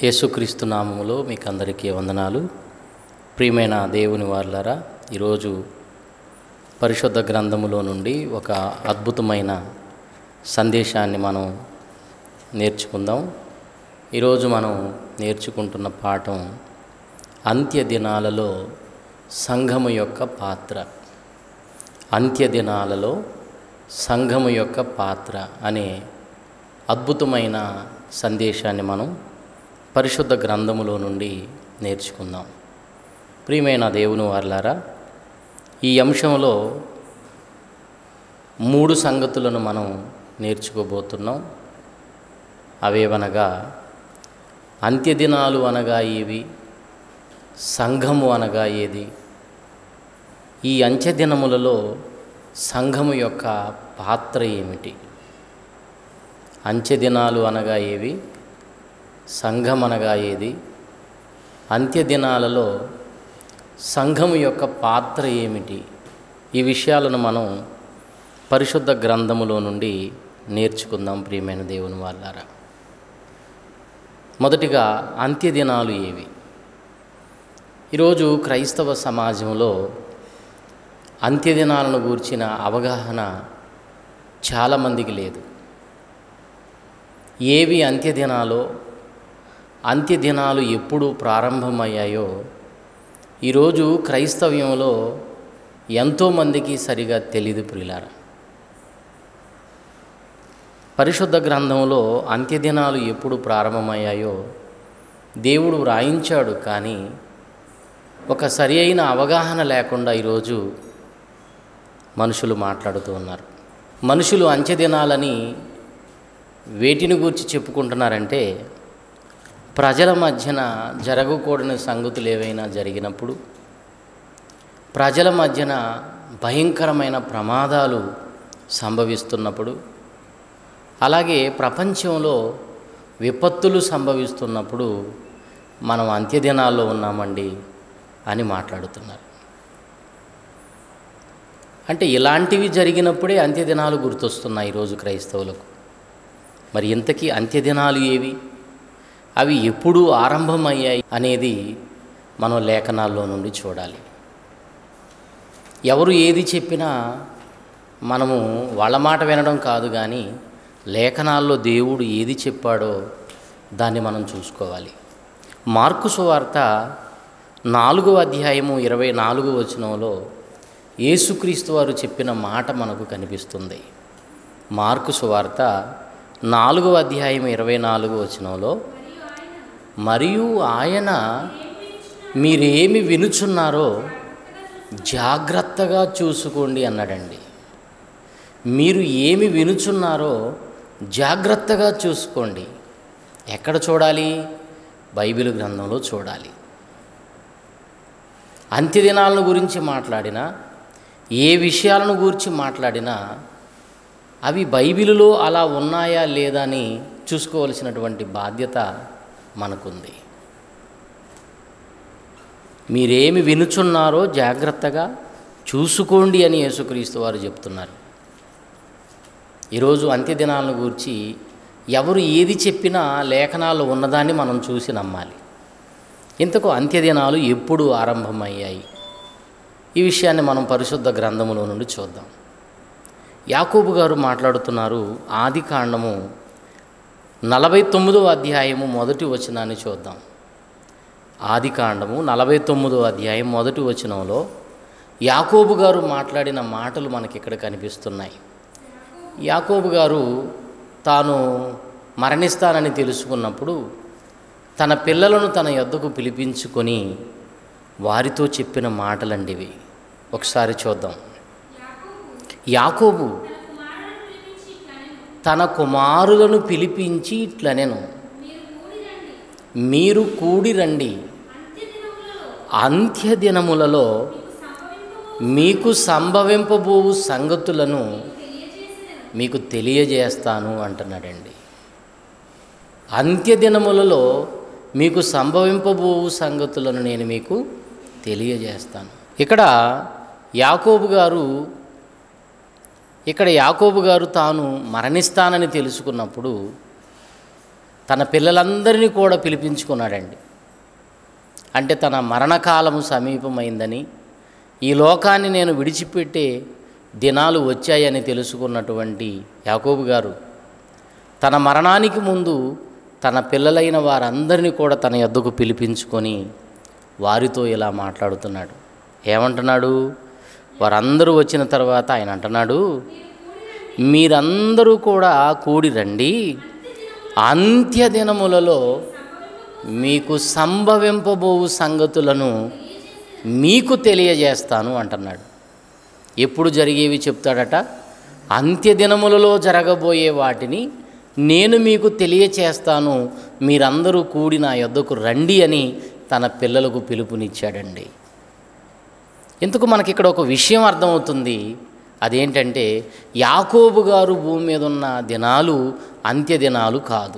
యేసుక్రీస్తు నామములో మీకు అందరికీ వందనాలు ప్రియమైన దేవుని వాళ్ళారా ఈరోజు పరిశుద్ధ గ్రంథములో నుండి ఒక అద్భుతమైన సందేశాన్ని మనం నేర్చుకుందాం ఈరోజు మనం నేర్చుకుంటున్న పాఠం అంత్య దినాలలో సంఘము యొక్క పాత్ర అంత్య దినాలలో సంఘము యొక్క పాత్ర అనే అద్భుతమైన సందేశాన్ని మనం పరిశుద్ధ గ్రంథములో నుండి నేర్చుకుందాం ప్రియమైన దేవుని వార్లారా ఈ అంశంలో మూడు సంగతులను మనం నేర్చుకోబోతున్నాం అవేవనగా అంత్యదినాలు అనగా ఏవి సంఘము అనగా ఏది ఈ అంత్యదినములలో సంఘము యొక్క పాత్ర ఏమిటి అంత్యదినాలు అనగా ఏవి సంఘం అనగా ఏది అంత్యదినాలలో సంఘము యొక్క పాత్ర ఏమిటి ఈ విషయాలను మనం పరిశుద్ధ గ్రంథములో నుండి నేర్చుకుందాం ప్రియమైన దేవుని వాళ్ళారా మొదటిగా అంత్యదినాలు ఏవి ఈరోజు క్రైస్తవ సమాజంలో అంత్యదినాలను గూర్చిన అవగాహన చాలామందికి లేదు ఏవి అంత్యదినాలో అంత్యదినాలు ఎప్పుడు ప్రారంభమయ్యాయో ఈరోజు క్రైస్తవ్యంలో ఎంతోమందికి సరిగా తెలియదు ప్రియులారా పరిశుద్ధ గ్రంథంలో అంత్యదినాలు ఎప్పుడు ప్రారంభమయ్యాయో దేవుడు వ్రాయించాడు కానీ ఒక సరి అయిన అవగాహన లేకుండా ఈరోజు మనుషులు మాట్లాడుతూ ఉన్నారు మనుషులు అంత్యదినాలని వేటిని గూర్చి చెప్పుకుంటున్నారంటే ప్రజల మధ్యన జరగకూడని సంగతులు ఏవైనా జరిగినప్పుడు ప్రజల మధ్యన భయంకరమైన ప్రమాదాలు సంభవిస్తున్నప్పుడు అలాగే ప్రపంచంలో విపత్తులు సంభవిస్తున్నప్పుడు మనం అంత్యదినాల్లో ఉన్నామండి అని మాట్లాడుతున్నారు అంటే ఇలాంటివి జరిగినప్పుడే అంత్యదినాలు గుర్తొస్తున్నాయి ఈరోజు క్రైస్తవులకు మరి ఇంతకీ అంత్యదినాలు ఏవి అవి ఎప్పుడు ఆరంభమయ్యాయి అనేది మనం లేఖనాల్లో నుండి చూడాలి ఎవరు ఏది చెప్పినా మనము వాళ్ళ మాట వినడం కాదు కానీ లేఖనాల్లో దేవుడు ఏది చెప్పాడో దాన్ని మనం చూసుకోవాలి మార్కు సువార్త నాలుగో అధ్యాయము ఇరవై నాలుగు వచనంలో యేసుక్రీస్తు వారు చెప్పిన మాట మనకు కనిపిస్తుంది మార్కు సువార్త నాలుగో అధ్యాయం ఇరవై నాలుగు వచనంలో మరియు ఆయన మీరేమి వినుచున్నారో జాగ్రత్తగా చూసుకోండి అన్నాడండి మీరు ఏమి వినుచున్నారో జాగ్రత్తగా చూసుకోండి ఎక్కడ చూడాలి బైబిల్ గ్రంథంలో చూడాలి అంత్యదినాలను గురించి మాట్లాడినా ఏ విషయాలను గురించి మాట్లాడినా అవి బైబిలులో అలా ఉన్నాయా లేదా అని చూసుకోవలసినటువంటి బాధ్యత మనకుంది మీరేమి వినుచున్నారో జాగ్రత్తగా చూసుకోండి అని యేసుక్రీస్తు వారు చెప్తున్నారు ఈరోజు అంత్యదినాలను గురించి ఎవరు ఏది చెప్పినా లేఖనాలు ఉన్నదాన్ని మనం చూసి నమ్మాలి ఇంతకు అంత్యదినాలు ఎప్పుడు ఆరంభమయ్యాయి ఈ విషయాన్ని మనం పరిశుద్ధ గ్రంథములో నుండి చూద్దాం యాకూబు గారు మాట్లాడుతున్నారు ఆది కాండము నలభై తొమ్మిదో అధ్యాయము మొదటి వచనాన్ని చూద్దాం ఆది కాండము నలభై తొమ్మిదో అధ్యాయం మొదటి వచనంలో యాకోబు గారు మాట్లాడిన మాటలు మనకి ఇక్కడ కనిపిస్తున్నాయి యాకోబు గారు తాను మరణిస్తానని తెలుసుకున్నప్పుడు తన పిల్లలను తన యొద్దకు పిలిపించుకొని వారితో చెప్పిన మాటలండివి ఒకసారి చూద్దాం యాకోబు తన కుమారులను పిలిపించి ఇట్లనెను మీరు కూడి రండి అంత్యదినములలో మీకు సంభవింపబోవు సంగతులను మీకు తెలియజేస్తాను అంటున్నాడండి అంత్యదినములలో మీకు సంభవింపబోవు సంగతులను నేను మీకు తెలియజేస్తాను ఇక్కడ యాకోబు గారు ఇక్కడ యాకోబు గారు తాను మరణిస్తానని తెలుసుకున్నప్పుడు తన పిల్లలందరినీ కూడా పిలిపించుకున్నాడండి అంటే తన మరణకాలము సమీపమైందని ఈ లోకాన్ని నేను విడిచిపెట్టే దినాలు వచ్చాయని తెలుసుకున్నటువంటి యాకోబు గారు తన మరణానికి ముందు తన పిల్లలైన వారందరినీ కూడా తన యొద్దకు పిలిపించుకొని వారితో ఇలా మాట్లాడుతున్నాడు ఏమంటున్నాడు వారందరూ వచ్చిన తర్వాత ఆయన అంటున్నాడు మీరందరూ కూడా కూడి రండి అంత్య దినములలో మీకు సంభవింపబోవు సంగతులను మీకు తెలియజేస్తాను అంటున్నాడు ఎప్పుడు జరిగేవి చెప్తాడట అంత్య దినములలో జరగబోయే వాటిని నేను మీకు తెలియచేస్తాను మీరందరూ కూడి నా యొద్దకు రండి అని తన పిల్లలకు పిలుపునిచ్చాడండి ఎందుకు మనకి ఇక్కడ ఒక విషయం అర్థమవుతుంది అదేంటంటే యాకోబు గారు భూమి మీద ఉన్న దినాలు అంత్య దినాలు కాదు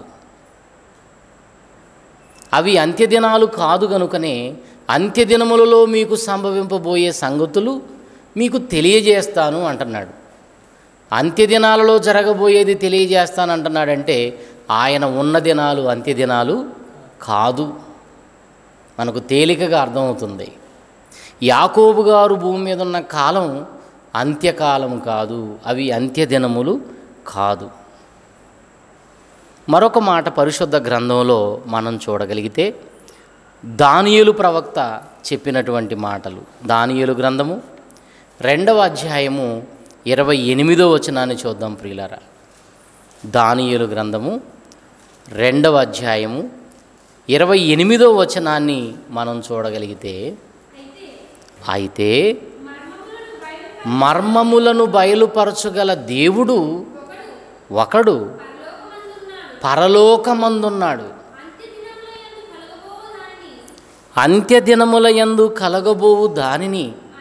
అవి అంత్యదినాలు కాదు గనుకనే అంత్యదినములలో మీకు సంభవింపబోయే సంగతులు మీకు తెలియజేస్తాను అంటున్నాడు అంత్యదినాలలో జరగబోయేది తెలియజేస్తాను అంటున్నాడంటే ఆయన ఉన్న దినాలు అంత్యదినాలు కాదు మనకు తేలికగా అర్థమవుతుంది యాకోబు గారు భూమి మీద ఉన్న కాలం అంత్యకాలం కాదు అవి అంత్యదినములు కాదు మరొక మాట పరిశుద్ధ గ్రంథంలో మనం చూడగలిగితే దానియేలు ప్రవక్త చెప్పినటువంటి మాటలు దానియేలు గ్రంథము రెండవ అధ్యాయము ఇరవై ఎనిమిదో వచనాన్ని చూద్దాం ప్రియులారా దానియేలు గ్రంథము రెండవ అధ్యాయము ఇరవై ఎనిమిదో వచనాన్ని మనం చూడగలిగితే అయితే మర్మములను బయలుపరచుగల దేవుడు ఒకడు పరలోకమందున్నాడు అంత్యదినముల యందు కలగబోవు దానిని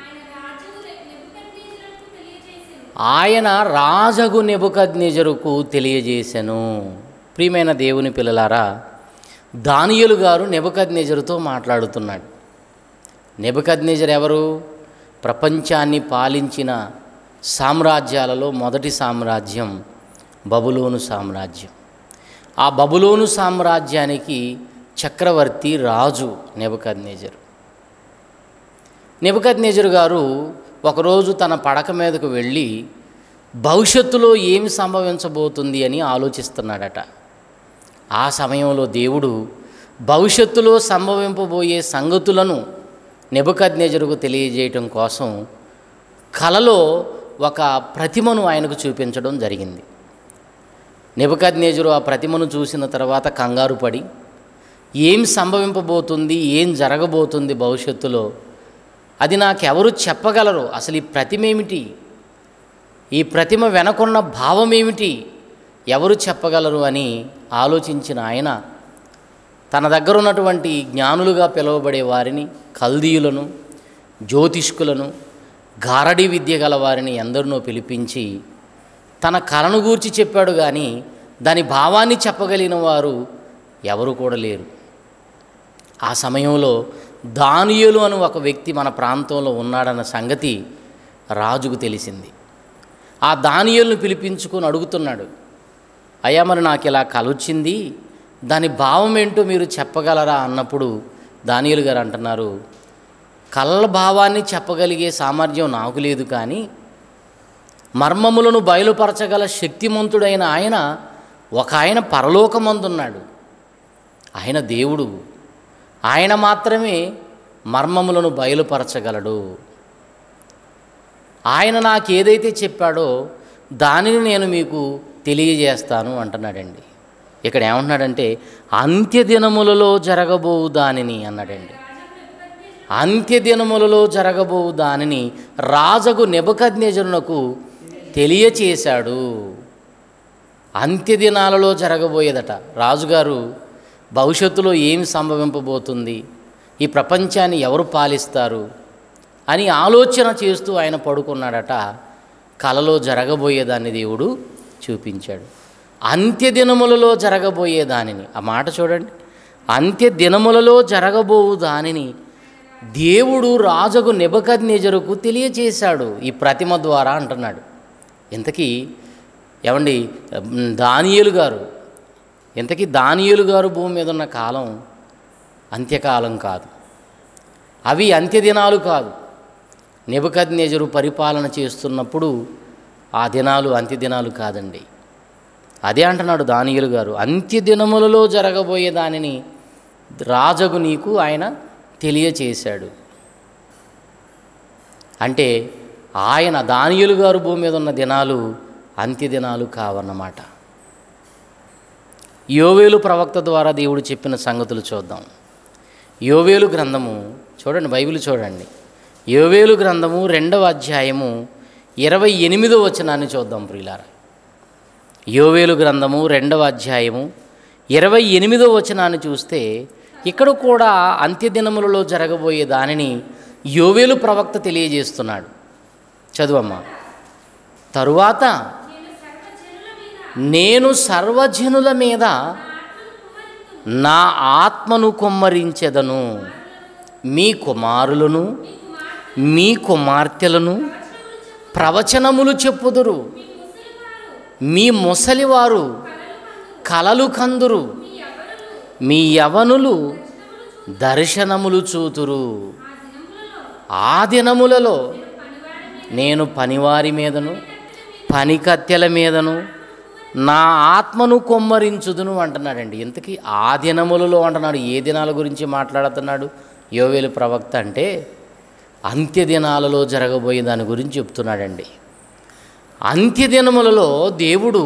ఆయన రాజగు నెబుకద్నెజరుకు తెలియజేశాను ప్రియమైన దేవుని పిల్లలారా దానియులు గారు నెబుకద్నెజరుతో మాట్లాడుతున్నాడు నెబుకద్నెజర్ ఎవరు ప్రపంచాన్ని పాలించిన సామ్రాజ్యాలలో మొదటి సామ్రాజ్యం బబులోను సామ్రాజ్యం ఆ బబులోను సామ్రాజ్యానికి చక్రవర్తి రాజు నెబుకద్నేజరు నెబుకద్నేజరు గారు ఒకరోజు తన పడక మీదకు వెళ్ళి భవిష్యత్తులో ఏమి సంభవించబోతుంది అని ఆలోచిస్తున్నాడట ఆ సమయంలో దేవుడు భవిష్యత్తులో సంభవింపబోయే సంగతులను నెబుకద్నేజరుకు తెలియజేయటం కోసం కలలో ఒక ప్రతిమను ఆయనకు చూపించడం జరిగింది నెబుకద్నేజరు ఆ ప్రతిమను చూసిన తర్వాత కంగారు పడి ఏం సంభవింపబోతుంది ఏం జరగబోతుంది భవిష్యత్తులో అది నాకెవరు చెప్పగలరు అసలు ఈ ప్రతిమ ఏమిటి ఈ ప్రతిమ వెనకున్న భావం ఏమిటి ఎవరు చెప్పగలరు అని ఆలోచించిన ఆయన తన దగ్గర ఉన్నటువంటి జ్ఞానులుగా పిలువబడే వారిని కల్దీయులను జ్యోతిష్కులను గారడీ విద్య గల వారిని ఎందరినో పిలిపించి తన కళను గూర్చి చెప్పాడు కానీ దాని భావాన్ని చెప్పగలిగిన వారు ఎవరు కూడా లేరు ఆ సమయంలో దానియేలు అని ఒక వ్యక్తి మన ప్రాంతంలో ఉన్నాడన్న సంగతి రాజుకు తెలిసింది ఆ దానియేలును పిలిపించుకొని అడుగుతున్నాడు అయ్యా మరి నాకు ఇలా కలొచ్చింది దాని భావం ఏంటో మీరు చెప్పగలరా అన్నప్పుడు దానియేలు గారు అంటున్నారు కళ్ళ భావాన్ని చెప్పగలిగే సామర్థ్యం నాకు లేదు కానీ మర్మములను బయలుపరచగల శక్తిమంతుడైన ఆయన ఒక ఆయన పరలోకమందున్నాడు ఆయన దేవుడు ఆయన మాత్రమే మర్మములను బయలుపరచగలడు ఆయన నాకు ఏదైతే చెప్పాడో దానిని నేను మీకు తెలియజేస్తాను అంటున్నాడండి ఇక్కడ ఏమంటున్నాడంటే అంత్యదినములలో జరగబోవు దానిని అన్నాడండి అంత్యదినములలో జరగబోవు దానిని రాజగు నెబకజ్ఞజనునకు తెలియచేశాడు అంత్యదినాలలో జరగబోయేదట రాజుగారు భవిష్యత్తులో ఏమి సంభవింపబోతుంది ఈ ప్రపంచాన్ని ఎవరు పాలిస్తారు అని ఆలోచన చేస్తూ ఆయన పడుకున్నాడట కలలో జరగబోయేదాన్ని దేవుడు చూపించాడు అంత్యదినములలో జరగబోయే దానిని ఆ మాట చూడండి అంత్యదినములలో జరగబోవు దానిని దేవుడు రాజుకు నెబకద్నేజరుకు తెలియచేశాడు ఈ ప్రతిమ ద్వారా అంటున్నాడు ఇంతకీ ఏమండి దానియేలు గారు ఇంతకీ దానియేలు గారు భూమి మీద ఉన్న కాలం అంత్యకాలం కాదు అవి అంత్యదినాలు కాదు నెబద్ పరిపాలన చేస్తున్నప్పుడు ఆ దినాలు అంత్యదినాలు కాదండి అదే అంటున్నాడు దానియులు గారు అంత్యదినములలో జరగబోయే దానిని రాజగు నీకు ఆయన తెలియచేశాడు అంటే ఆయన దానియులు గారు భూమి మీద ఉన్న దినాలు అంత్యదినాలు కావన్నమాట యోవేలు ప్రవక్త ద్వారా దేవుడు చెప్పిన సంగతులు చూద్దాం యోవేలు గ్రంథము చూడండి బైబిల్ చూడండి యోవేలు గ్రంథము రెండవ అధ్యాయము ఇరవై ఎనిమిదో వచనాన్ని చూద్దాం ప్రియులారా యోవేలు గ్రంథము రెండవ అధ్యాయము ఇరవై ఎనిమిదో వచనాన్ని చూస్తే ఇక్కడ కూడా అంత్యదినములలో జరగబోయే దానిని యోవేలు ప్రవక్త తెలియజేస్తున్నాడు చదువమ్మా తరువాత నేను సర్వజనుల మీద నా ఆత్మను కుమ్మరించెదను మీ కుమారులను మీ కుమార్తెలను ప్రవచనములు చెప్పుదురు మీ ముసలివారు కలలు కందురు మీ యవనులు దర్శనములు చూతురు ఆ దినములలో నేను పనివారి మీదను పనికత్తెల మీదను నా ఆత్మను కొమ్మరించుదును అంటున్నాడండి ఇంతకీ ఆ దినములలో అంటున్నాడు ఏ దినాల గురించి మాట్లాడుతున్నాడు యోవేలు ప్రవక్త అంటే అంత్య దినాలలో జరగబోయే దాని గురించి చెప్తున్నాడండి అంత్యదినములలో దేవుడు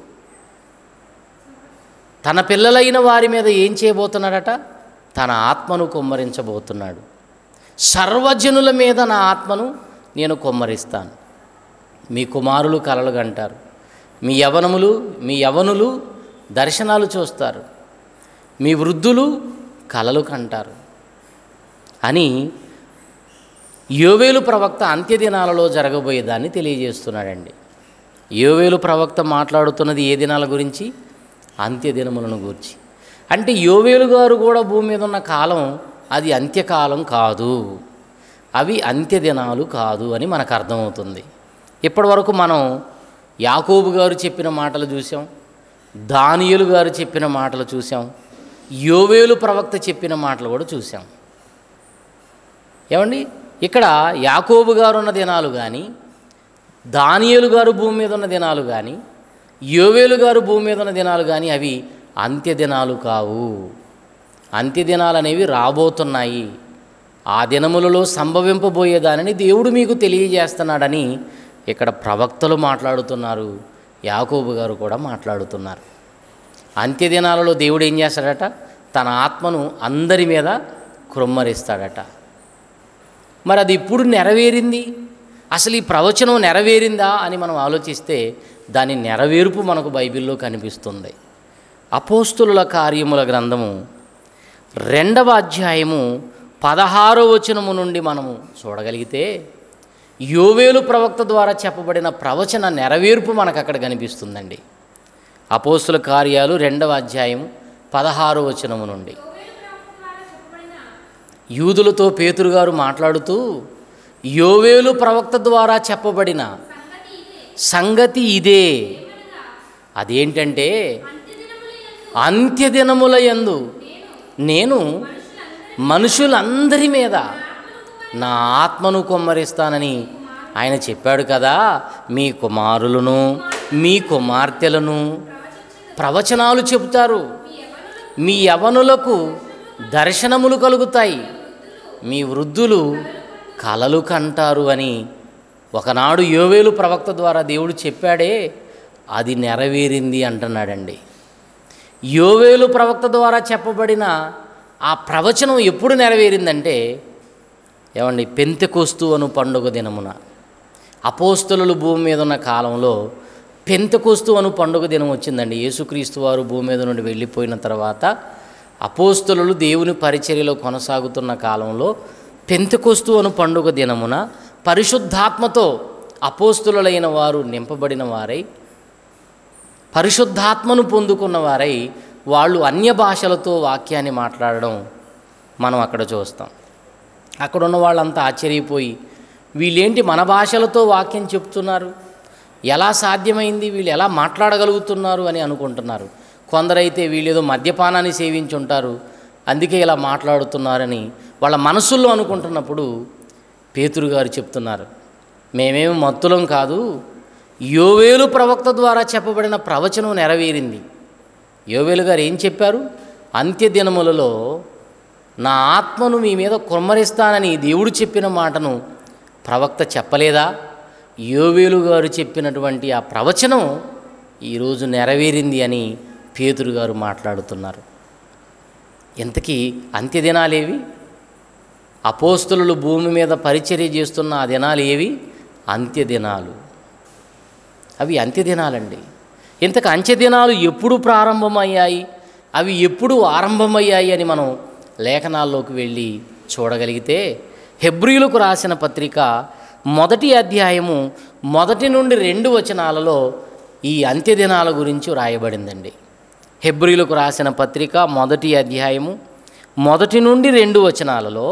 తన పిల్లలైన వారి మీద ఏం చేయబోతున్నాడట తన ఆత్మను కొమ్మరించబోతున్నాడు సర్వజనుల మీద నా ఆత్మను నేను కొమ్మరిస్తాను మీ కుమారులు కలలు కంటారు మీ యవనములు మీ యవనులు దర్శనాలు చూస్తారు మీ వృద్ధులు కలలు కంటారు అని యోవేలు ప్రవక్త అంత్యదినాలలో జరగబోయేదాన్ని తెలియజేస్తున్నాడండి యోవేలు ప్రవక్త మాట్లాడుతున్నది ఏ దినాల గురించి అంత్యదినములను గురించి అంటే యోవేలు గారు కూడా భూమి మీద ఉన్న కాలం అది అంత్యకాలం కాదు అవి అంత్యదినాలు కాదు అని మనకు అర్థమవుతుంది ఇప్పటి వరకు మనం యాకోబు గారు చెప్పిన మాటలు చూసాం దానియులు గారు చెప్పిన మాటలు చూసాం యోవేలు ప్రవక్త చెప్పిన మాటలు కూడా చూసాం ఏమండి ఇక్కడ యాకోబు గారు ఉన్న దినాలు కానీ దానియేలు గారు భూమి మీద ఉన్న దినాలు కానీ యోవేలు గారు భూమి మీద ఉన్న దినాలు కానీ అవి అంత్య దినాలు కావు అంత్య దినాలు అనేవి రాబోతున్నాయి ఆ దినములలో సంభవింపబోయే దానిని దేవుడు మీకు తెలియజేస్తున్నాడని ఇక్కడ ప్రవక్తలు మాట్లాడుతున్నారు యాకోబు గారు కూడా మాట్లాడుతున్నారు అంత్య దినాలలో దేవుడు ఏం చేస్తాడట తన ఆత్మను అందరి మీద కృమ్మరిస్తాడట మరి అది ఇప్పుడు నెరవేరింది అసలు ఈ ప్రవచనం నెరవేరిందా అని మనం ఆలోచిస్తే దాని నెరవేర్పు మనకు బైబిల్లో కనిపిస్తుంది అపోస్తుల కార్యముల గ్రంథము రెండవ అధ్యాయము పదహారో వచనము నుండి మనము చూడగలిగితే యోవేలు ప్రవక్త ద్వారా చెప్పబడిన ప్రవచన నెరవేర్పు మనకు అక్కడ కనిపిస్తుందండి అపోస్తుల కార్యాలు రెండవ అధ్యాయం పదహారో వచనము నుండి యూదులతో పేతురు గారు మాట్లాడుతూ యోవేలు ప్రవక్త ద్వారా చెప్పబడిన సంగతి ఇదే అదేంటంటే అంత్యదినముల యందు నేను మనుషులందరి మీద నా ఆత్మను కొమ్మరిస్తానని ఆయన చెప్పాడు కదా మీ కుమారులను మీ కుమార్తెలను ప్రవచనాలు చెబుతారు మీ యవనులకు దర్శనములు కలుగుతాయి మీ వృద్ధులు కలలు కంటారు అని ఒకనాడు యోవేలు ప్రవక్త ద్వారా దేవుడు చెప్పాడే అది నెరవేరింది అంటున్నాడండి యోవేలు ప్రవక్త ద్వారా చెప్పబడిన ఆ ప్రవచనం ఎప్పుడు నెరవేరిందంటే ఏమండి పెంతెకొస్తు అను పండుగ దినమున అపోస్తలులు భూమి మీద ఉన్న కాలంలో పెంతెకొస్తు అను పండుగ దినం వచ్చిందండి యేసుక్రీస్తు వారు భూమి మీద నుండి వెళ్ళిపోయిన తర్వాత అపోస్తలులు దేవుని పరిచర్యలో కొనసాగుతున్న కాలంలో పెంతెకొస్తు అను పండుగ దినమున పరిశుద్ధాత్మతో అపోస్తులైన వారు నింపబడిన వారై పరిశుద్ధాత్మను పొందుకున్న వారై వాళ్ళు అన్య భాషలతో వాక్యాన్ని మాట్లాడడం మనం అక్కడ చూస్తాం అక్కడ ఉన్న వాళ్ళంతా ఆశ్చర్యపోయి వీళ్ళేంటి మన భాషలతో వాక్యం చెప్తున్నారు ఎలా సాధ్యమైంది వీళ్ళు ఎలా మాట్లాడగలుగుతున్నారు అని అనుకుంటున్నారు కొందరైతే వీళ్ళేదో మద్యపానాన్ని సేవించి ఉంటారు అందుకే ఇలా మాట్లాడుతున్నారని వాళ్ళ మనసుల్లో అనుకుంటున్నప్పుడు పేతురు గారు చెప్తున్నారు మేమేమి మత్తులం కాదు యోవేలు ప్రవక్త ద్వారా చెప్పబడిన ప్రవచనం నెరవేరింది యోవేలు గారు ఏం చెప్పారు అంత్య దినములలో నా ఆత్మను మీ మీద కుమ్మరిస్తానని దేవుడు చెప్పిన మాటను ప్రవక్త చెప్పలేదా యోవేలు గారు చెప్పినటువంటి ఆ ప్రవచనం ఈరోజు నెరవేరింది అని పేతురు గారు మాట్లాడుతున్నారు ఇంతకీ అంత్యదినాలేవి అపోస్తులు భూమి మీద పరిచర్య చేస్తున్న ఆ దినాలు ఏవి అంత్యదినాలు అవి అంత్యదినాలండి ఇంతకు అంత్యదినాలు ఎప్పుడు ప్రారంభమయ్యాయి అవి ఎప్పుడు ఆరంభమయ్యాయి అని మనం లేఖనాల్లోకి వెళ్ళి చూడగలిగితే హెబ్రియులకు రాసిన పత్రిక మొదటి అధ్యాయము మొదటి నుండి రెండు వచనాలలో ఈ అంత్యదినాల గురించి వ్రాయబడిందండి హెబ్రియులకు రాసిన పత్రిక మొదటి అధ్యాయము మొదటి నుండి రెండు వచనాలలో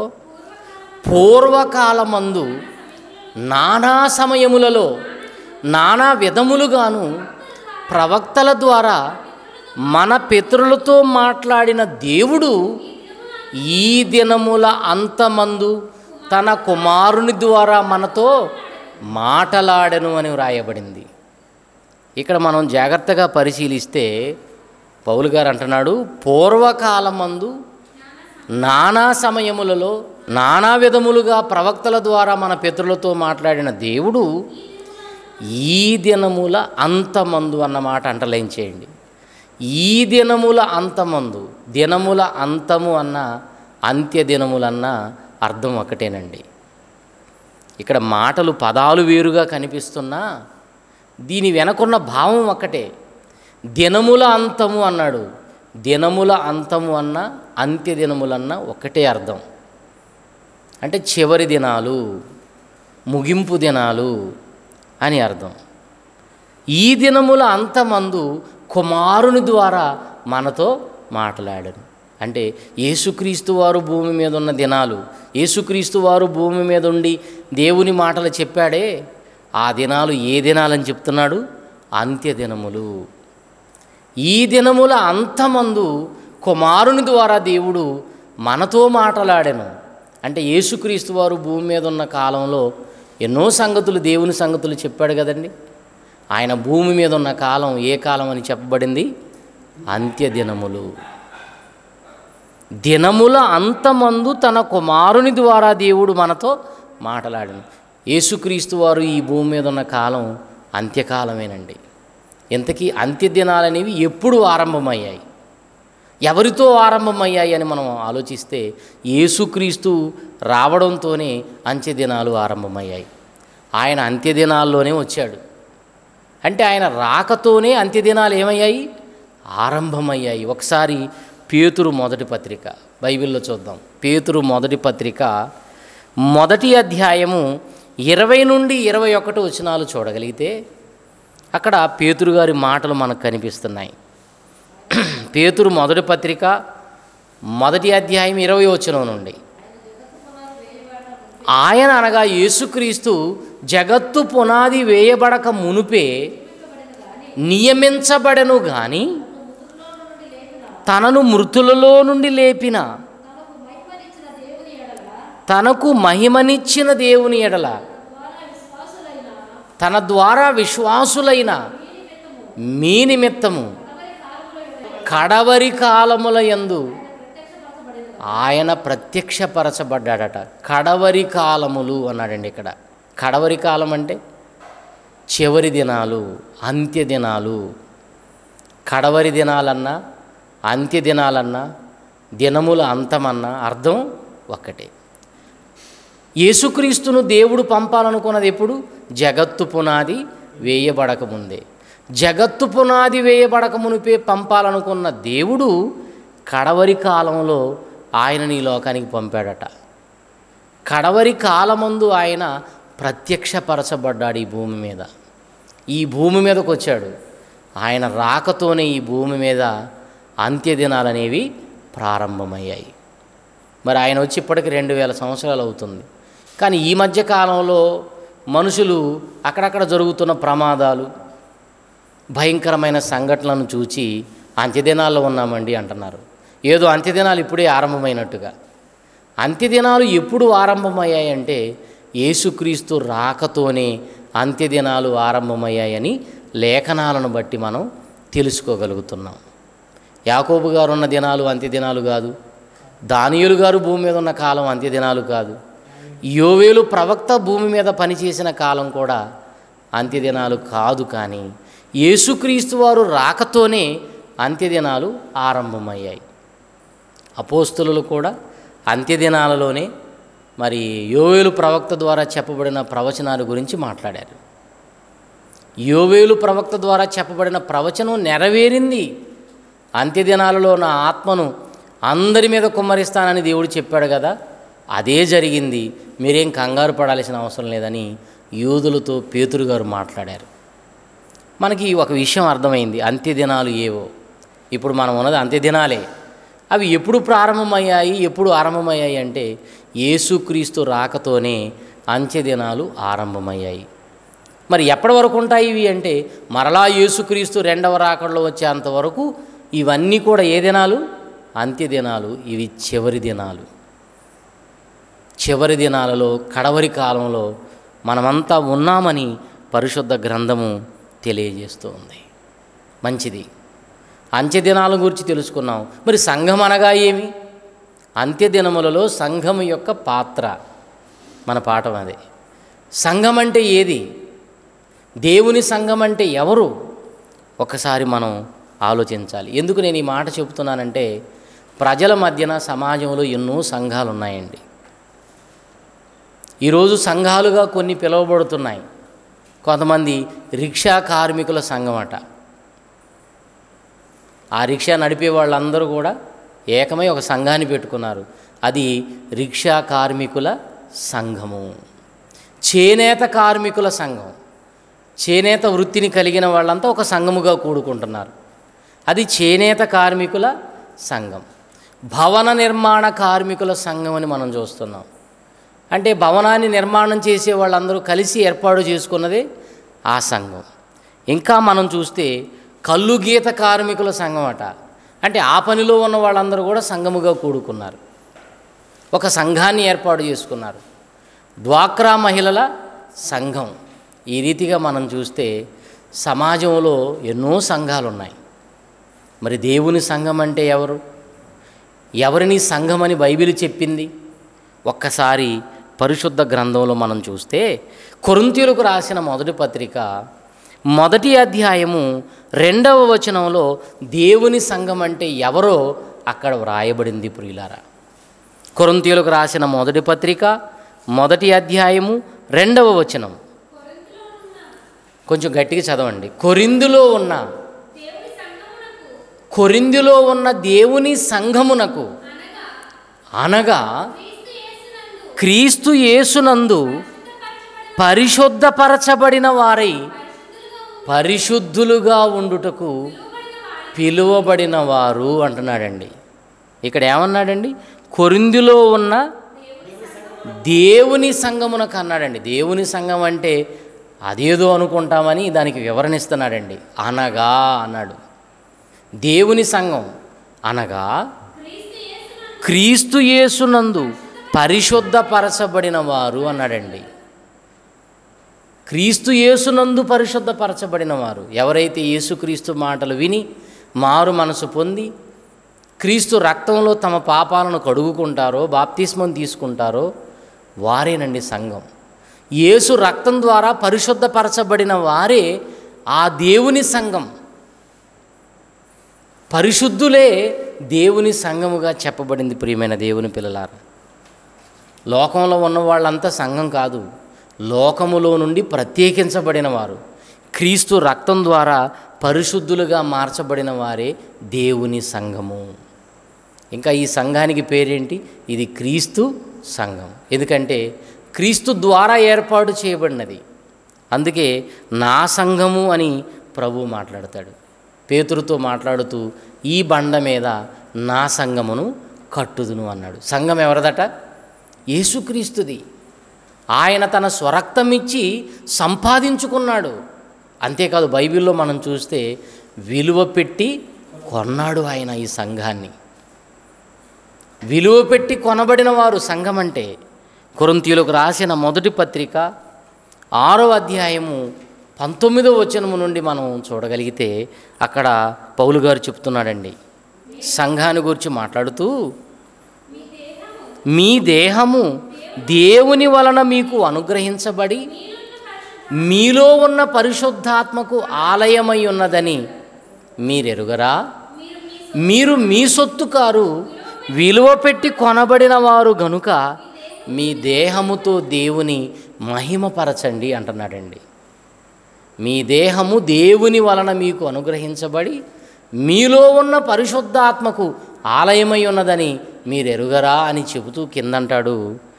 పూర్వకాలమందు నానా సమయములలో నానా విధములుగాను ప్రవక్తల ద్వారా మన పితరులతో మాట్లాడిన దేవుడు ఈ దినముల అంతమందు తన కుమారుని ద్వారా మనతో మాటలాడను అని వ్రాయబడింది ఇక్కడ మనం జాగ్రత్తగా పరిశీలిస్తే పౌలు గారు అంటున్నాడు పూర్వకాలమందు నానా సమయములలో నానా విధములుగా ప్రవక్తల ద్వారా మన పితరులతో మాట్లాడిన దేవుడు ఈ దినముల అంతమందు అన్న మాట అంటలేం చేయండి ఈ దినముల అంతమందు దినముల అంతము అన్న అంత్య దినములన్న అర్థం ఒకటేనండి ఇక్కడ మాటలు పదాలు వేరుగా కనిపిస్తున్నా దీని వెనకున్న భావం ఒక్కటే దినముల అంతము అన్నాడు దినముల అంతము అన్న అంత్య దినములన్న ఒకటే అర్థం అంటే చివరి దినాలు ముగింపు దినాలు అని అర్థం ఈ దినముల అంతమందు కుమారుని ద్వారా మనతో మాట్లాడాను అంటే యేసుక్రీస్తు వారు భూమి మీద ఉన్న దినాలు యేసుక్రీస్తు వారు భూమి మీద ఉండి దేవుని మాటలు చెప్పాడే ఆ దినాలు ఏ దినాలని చెప్తున్నాడు అంత్య దినములు ఈ దినముల అంతమందు కుమారుని ద్వారా దేవుడు మనతో మాట్లాడాను అంటే యేసుక్రీస్తు వారు భూమి మీద ఉన్న కాలంలో ఎన్నో సంగతులు దేవుని సంగతులు చెప్పాడు కదండి ఆయన భూమి మీద ఉన్న కాలం ఏ కాలం అని చెప్పబడింది అంత్య దినములు దినముల అంతమందు తన కుమారుని ద్వారా దేవుడు మనతో మాట్లాడాను యేసుక్రీస్తు వారు ఈ భూమి మీద ఉన్న కాలం అంత్యకాలమేనండి ఇంతకీ అంత్య దినాలనేవి ఎప్పుడు ఆరంభమయ్యాయి ఎవరితో ఆరంభమయ్యాయి అని మనం ఆలోచిస్తే యేసుక్రీస్తు రావడంతోనే అంత్య దినాలు ఆరంభమయ్యాయి ఆయన అంత్య దినాల్లోనే వచ్చాడు అంటే ఆయన రాకతోనే అంత్య దినాలు ఏమయ్యాయి ఆరంభమయ్యాయి ఒకసారి పేతురు మొదటి పత్రిక బైబిల్లో చూద్దాం పేతురు మొదటి పత్రిక మొదటి అధ్యాయము ఇరవై నుండి ఇరవై ఒకటి వచనాలు చూడగలిగితే అక్కడ పేతురు గారి మాటలు మనకు కనిపిస్తున్నాయి పేతురు మొదటి పత్రిక మొదటి అధ్యాయం ఇరవై వచనం నుండి ఆయన అనగా యేసుక్రీస్తు జగత్తు పునాది వేయబడక మునుపే నియమించబడను గాని తనను మృతులలో నుండి లేపిన తనకు మహిమనిచ్చిన దేవుని ఎడల తన ద్వారా విశ్వాసులైన మీ నిమిత్తము కడవరి కాలముల యందు ఆయన ప్రత్యక్షపరచబడ్డాడట కడవరి కాలములు అన్నాడండి ఇక్కడ కడవరి కాలం అంటే చివరి దినాలు అంత్య దినాలు కడవరి దినాలన్నా అంత్య దినాలన్నా దినముల అంతమన్నా అర్థం ఒక్కటే యేసుక్రీస్తును దేవుడు పంపాలనుకున్నది ఎప్పుడు జగత్తు పునాది వేయబడకముందే జగత్తు పునాది వేయబడక మునిపే పంపాలనుకున్న దేవుడు కడవరి కాలంలో ఆయనని ఈ లోకానికి పంపాడట కడవరి కాలమందు ఆయన ప్రత్యక్షపరచబడ్డాడు ఈ భూమి మీద ఈ భూమి మీదకి వచ్చాడు ఆయన రాకతోనే ఈ భూమి మీద అంత్యదినాలనేవి ప్రారంభమయ్యాయి మరి ఆయన వచ్చి ఇప్పటికి రెండు వేల సంవత్సరాలు అవుతుంది కానీ ఈ మధ్య కాలంలో మనుషులు అక్కడక్కడ జరుగుతున్న ప్రమాదాలు భయంకరమైన సంఘటనలను చూచి అంత్యదినాల్లో ఉన్నామండి అంటున్నారు ఏదో అంత్యదినాలు ఇప్పుడే ఆరంభమైనట్టుగా అంత్యదినాలు ఎప్పుడు ఆరంభమయ్యాయంటే యేసుక్రీస్తు రాకతోనే అంత్యదినాలు ఆరంభమయ్యాయని లేఖనాలను బట్టి మనం తెలుసుకోగలుగుతున్నాం యాకోబు గారు ఉన్న దినాలు అంత్యదినాలు కాదు దానియులు గారు భూమి మీద ఉన్న కాలం అంత్యదినాలు కాదు యోవేలు ప్రవక్త భూమి మీద పనిచేసిన కాలం కూడా అంత్యదినాలు కాదు కానీ యేసుక్రీస్తు వారు రాకతోనే అంత్యదినాలు ఆరంభమయ్యాయి అపోస్తులు కూడా అంత్యదినాలలోనే మరి యోవేలు ప్రవక్త ద్వారా చెప్పబడిన ప్రవచనాల గురించి మాట్లాడారు యోవేలు ప్రవక్త ద్వారా చెప్పబడిన ప్రవచనం నెరవేరింది అంత్యదినాలలో నా ఆత్మను అందరి మీద కుమ్మరిస్తానని దేవుడు చెప్పాడు కదా అదే జరిగింది మీరేం కంగారు పడాల్సిన అవసరం లేదని యూదులతో పేతురు గారు మాట్లాడారు మనకి ఒక విషయం అర్థమైంది అంత్యదినాలు ఏవో ఇప్పుడు మనం ఉన్నది అంత్యదినాలే అవి ఎప్పుడు ప్రారంభమయ్యాయి ఎప్పుడు ఆరంభమయ్యాయి అంటే యేసుక్రీస్తు రాకతోనే అంత్యదినాలు ఆరంభమయ్యాయి మరి ఎప్పటి వరకు ఉంటాయి ఇవి అంటే మరలా యేసుక్రీస్తు రెండవ రాకడలో వచ్చేంత వరకు ఇవన్నీ కూడా ఏ దినాలు అంత్యదినాలు ఇవి చివరి దినాలు చివరి దినాలలో కడవరి కాలంలో మనమంతా ఉన్నామని పరిశుద్ధ గ్రంథము తెలియజేస్తూ ఉంది మంచిది అంత్యదినాల గురించి తెలుసుకున్నాం మరి సంఘం అనగా ఏమి అంత్యదినములలో సంఘం యొక్క పాత్ర మన పాఠం అదే సంఘం అంటే ఏది దేవుని సంఘం అంటే ఎవరు ఒకసారి మనం ఆలోచించాలి ఎందుకు నేను ఈ మాట చెబుతున్నానంటే ప్రజల మధ్యన సమాజంలో ఎన్నో సంఘాలు ఉన్నాయండి ఈరోజు సంఘాలుగా కొన్ని పిలువబడుతున్నాయి కొంతమంది రిక్షా కార్మికుల సంఘం అట ఆ రిక్షా నడిపే వాళ్ళందరూ కూడా ఏకమై ఒక సంఘాన్ని పెట్టుకున్నారు అది రిక్షా కార్మికుల సంఘము చేనేత కార్మికుల సంఘం చేనేత వృత్తిని కలిగిన వాళ్ళంతా ఒక సంఘముగా కూడుకుంటున్నారు అది చేనేత కార్మికుల సంఘం భవన నిర్మాణ కార్మికుల సంఘం అని మనం చూస్తున్నాం అంటే భవనాన్ని నిర్మాణం చేసే వాళ్ళందరూ కలిసి ఏర్పాటు చేసుకున్నదే ఆ సంఘం ఇంకా మనం చూస్తే కల్లు గీత కార్మికుల సంఘం అట అంటే ఆ పనిలో ఉన్న వాళ్ళందరూ కూడా సంఘముగా కూడుకున్నారు ఒక సంఘాన్ని ఏర్పాటు చేసుకున్నారు డ్వాక్రా మహిళల సంఘం ఈ రీతిగా మనం చూస్తే సమాజంలో ఎన్నో సంఘాలు ఉన్నాయి మరి దేవుని సంఘం అంటే ఎవరు ఎవరిని సంఘం అని బైబిల్ చెప్పింది ఒక్కసారి పరిశుద్ధ గ్రంథంలో మనం చూస్తే కొరింతీయులకు రాసిన మొదటి పత్రిక మొదటి అధ్యాయము రెండవ వచనంలో దేవుని సంఘం అంటే ఎవరో అక్కడ వ్రాయబడింది ప్రియులారా కొరింతీయులకు రాసిన మొదటి పత్రిక మొదటి అధ్యాయము రెండవ వచనం కొంచెం గట్టిగా చదవండి కొరిందులో ఉన్న కొరిందులో ఉన్న దేవుని సంఘమునకు అనగా క్రీస్తు యేసునందు పరిశుద్ధపరచబడిన వారై పరిశుద్ధులుగా ఉండుటకు పిలువబడిన వారు అంటున్నాడండి ఇక్కడ ఏమన్నాడండి కొరిందులో ఉన్న దేవుని సంఘమునకు అన్నాడండి దేవుని సంఘం అంటే అదేదో అనుకుంటామని దానికి వివరణ ఇస్తున్నాడండి అనగా అన్నాడు దేవుని సంఘం అనగా క్రీస్తు యేసునందు పరిశుద్ధపరచబడిన వారు అన్నాడండి క్రీస్తు యేసునందు పరిశుద్ధపరచబడిన వారు ఎవరైతే యేసుక్రీస్తు మాటలు విని మారు మనసు పొంది క్రీస్తు రక్తంలో తమ పాపాలను కడుగుకుంటారో బాప్తిస్మం తీసుకుంటారో వారేనండి సంఘం యేసు రక్తం ద్వారా పరిశుద్ధపరచబడిన వారే ఆ దేవుని సంఘం పరిశుద్ధులే దేవుని సంఘముగా చెప్పబడింది ప్రియమైన దేవుని పిల్లలారా లోకంలో ఉన్న వాళ్ళంతా సంఘం కాదు లోకములో నుండి ప్రత్యేకించబడిన వారు క్రీస్తు రక్తం ద్వారా పరిశుద్ధులుగా మార్చబడిన వారే దేవుని సంఘము ఇంకా ఈ సంఘానికి పేరేంటి ఇది క్రీస్తు సంఘం ఎందుకంటే క్రీస్తు ద్వారా ఏర్పాటు చేయబడినది అందుకే నా సంఘము అని ప్రభు మాట్లాడతాడు పేతురుతో మాట్లాడుతూ ఈ బండ మీద నా సంఘమును కట్టుదును అన్నాడు సంఘం ఎవరిదట యేసుక్రీస్తుది ఆయన తన స్వరక్తం ఇచ్చి సంపాదించుకున్నాడు అంతేకాదు బైబిల్లో మనం చూస్తే విలువ పెట్టి కొన్నాడు ఆయన ఈ సంఘాన్ని విలువ పెట్టి కొనబడిన వారు సంఘం అంటే కొరింతీయులకు రాసిన మొదటి పత్రిక ఆరో అధ్యాయము పంతొమ్మిదో వచనము నుండి మనం చూడగలిగితే అక్కడ పౌలు గారు చెప్తున్నాడండి సంఘాన్ని గురించి మాట్లాడుతూ మీ దేహము దేవుని వలన మీకు అనుగ్రహించబడి మీలో ఉన్న పరిశుద్ధాత్మకు ఆలయమై ఉన్నదని మీరెరుగరా మీరు మీ సొత్తు కారు విలువ పెట్టి కొనబడిన వారు గనుక మీ దేహముతో దేవుని మహిమపరచండి అంటున్నాడండి మీ దేహము దేవుని వలన మీకు అనుగ్రహించబడి మీలో ఉన్న పరిశుద్ధాత్మకు ఆలయమై ఉన్నదని మీరు ఎరుగరా అని చెబుతూ కిందంటాడు